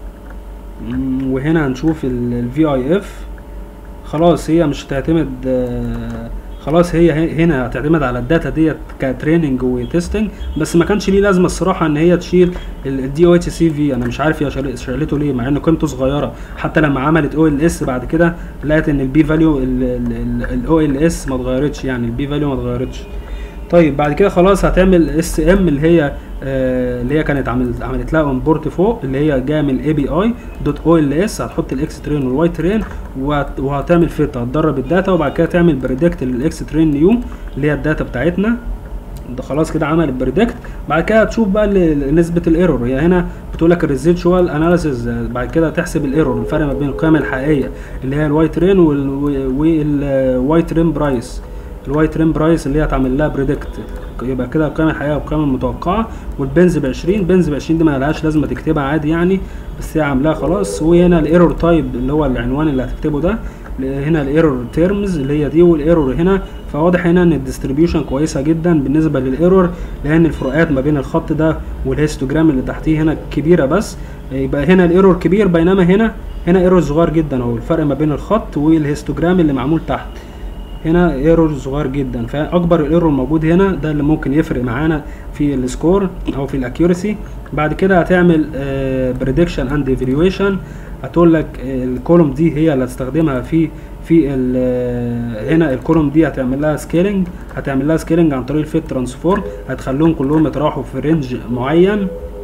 وهنا هنشوف الفي اي اف خلاص هي مش هتعتمد خلاص هي هنا هتعتمد على الداتا ديت كتريننج وتستنج بس ما كانش ليه لازمه الصراحه ان هي تشيل الدي او اتش سي في انا مش عارف هي شالته ليه مع ان قيمته صغيره حتى لما عملت او ال اس بعد كده لقيت ان البي فاليو الاو ال اس ما اتغيرتش يعني البي فاليو ما اتغيرتش طيب بعد كده خلاص هتعمل اس ام اللي هي آه اللي هي كانت عملت عملت لها امبورت فوق اللي هي جايه من الاي بي اي دوت او ال اس هتحط الاكس ترين والواي ترين وهتعمل فيت هتدرب الداتا وبعد كده تعمل بريدكت للاكس ترين نيو اللي هي الداتا بتاعتنا ده خلاص كده عمل بريدكت بعد كده هتشوف بقى نسبه الايرور هي هنا بتقول لك الريزيتشوال اناليسيز بعد كده تحسب الايرور الفرق ما بين القيم الحقيقيه اللي هي الواي ترين والواي ترين برايس الواي ترين برايس اللي هي هتعمل لها بريدكت يبقى كده القيمه الحقيقيه والقيمه المتوقعه والبنز ب 20 بنز ب 20 دي ما لهاش لازمه تكتبها عادي يعني بس هي عاملاها خلاص وهنا الايرور تايب اللي هو العنوان اللي هتكتبه ده هنا الايرور تيرمز اللي هي دي والايرور هنا فواضح هنا ان الديستريبيوشن كويسه جدا بالنسبه للايرور لان الفروقات ما بين الخط ده والهيستوجرام اللي تحتيه هنا كبيره بس يبقى هنا الايرور كبير بينما هنا هنا ايرور صغير جدا اهو الفرق ما بين الخط والهيستوجرام اللي معمول تحت هنا ايرور صغير جدا فاكبر الايرور موجود هنا ده اللي ممكن يفرق معانا في السكور او في الاكيورسي بعد كده هتعمل بريدكشن اند ايفالويشن هتقول لك الكولوم دي هي اللي هتستخدمها في في هنا الكولوم دي هتعمل لها سكيلنج هتعمل لها سكيلنج عن طريق الفيت ترانسفورم هتخليهم كلهم يتراوحوا في رينج معين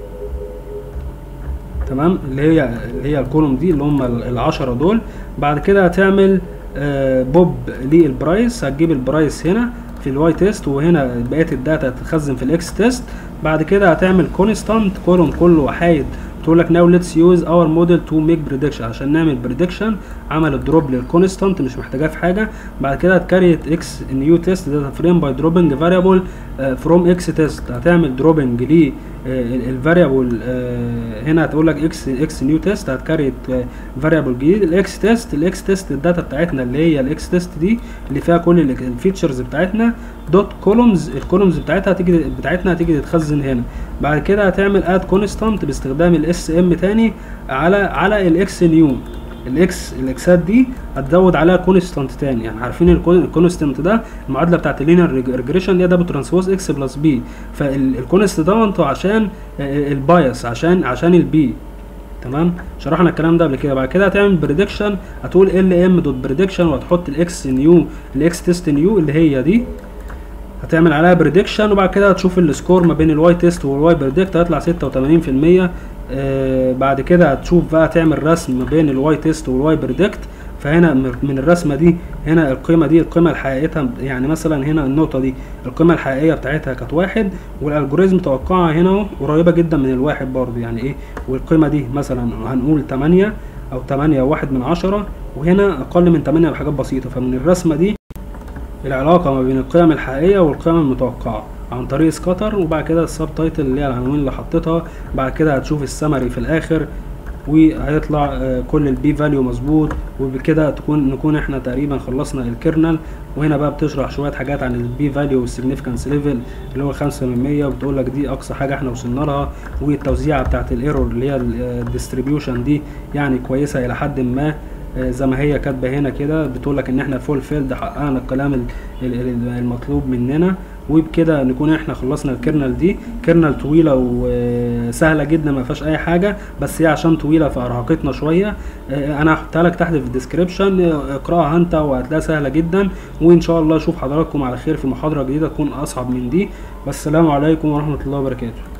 تمام اللي هي اللي هي الكولوم دي اللي هم العشرة دول بعد كده هتعمل آه بوب للبرايس هتجيب البرايس هنا في الواي تيست وهنا بقيه الداتا هتتخزن في الاكس تيست بعد كده هتعمل كونستانت كولوم كله وحايد بتقول لك ناو ليتس يوز اور موديل تو ميك بريدكشن عشان نعمل بريدكشن عمل الدروب للكونستانت مش محتاجاه في حاجه بعد كده هتكريت اكس نيو تيست داتا فريم باي دروبنج فاريبل فروم اكس تيست هتعمل دروبنج ل الفاريبل هنا هتقول لك اكس اكس نيو تيست هتكريت فاريبل جديد الاكس تيست الاكس تيست الداتا بتاعتنا اللي هي الاكس تيست دي اللي فيها كل الفيتشرز بتاعتنا دوت كولومز الكولومز بتاعتها هتيجي بتاعتنا هتيجي تتخزن هنا بعد كده هتعمل اد كونستانت باستخدام الاس ام تاني على على الاكس نيو الاكس الاكسات دي هتزود عليها كونستانت تاني يعني عارفين الكونستانت ده المعادله بتاعت اللينير ريجريشن دي ده بترانسبوز اكس بلس بي فالكونست ده انتوا عشان البايس عشان عشان البي تمام شرحنا الكلام ده قبل كده بعد كده هتعمل بريدكشن هتقول ال ام دوت بريدكشن وهتحط الاكس نيو الاكس تيست نيو اللي هي دي هتعمل عليها بريدكشن وبعد كده هتشوف السكور ما بين الواي تيست والواي بريدكت هيطلع 86% آه بعد كده هتشوف بقى تعمل رسم ما بين الواي تيست والواي بريدكت فهنا من الرسمه دي هنا القيمه دي القيمه الحقيقيه يعني مثلا هنا النقطه دي القيمه الحقيقيه بتاعتها كانت واحد والالجوريزم توقعها هنا قريبه جدا من الواحد برضه يعني ايه والقيمه دي مثلا هنقول 8 او 8 واحد من عشرة وهنا اقل من 8 بحاجات بسيطه فمن الرسمه دي العلاقه ما بين القيم الحقيقيه والقيم المتوقعه عن طريق سكاتر وبعد كده السب تايتل اللي هي العناوين اللي حطيتها بعد كده هتشوف السمري في الاخر وهيطلع كل البي فاليو مظبوط وبكده تكون نكون احنا تقريبا خلصنا الكيرنل وهنا بقى بتشرح شويه حاجات عن البي فاليو والسيجنيفيكانس ليفل اللي هو 5 من 100 وبتقول لك دي اقصى حاجه احنا وصلنا لها والتوزيعه بتاعت الايرور اللي هي الديستريبيوشن دي يعني كويسه الى حد ما زي ما هي كاتبه هنا كده بتقول لك ان احنا فول فيلد حققنا الكلام المطلوب مننا وبكده نكون احنا خلصنا الكيرنل دي كيرنل طويله وسهله جدا ما فيهاش اي حاجه بس هي عشان طويله فارهقتنا شويه انا هحطها لك تحت في الديسكريبشن اقراها انت وهتلاقيها سهله جدا وان شاء الله اشوف حضراتكم على خير في محاضره جديده تكون اصعب من دي والسلام عليكم ورحمه الله وبركاته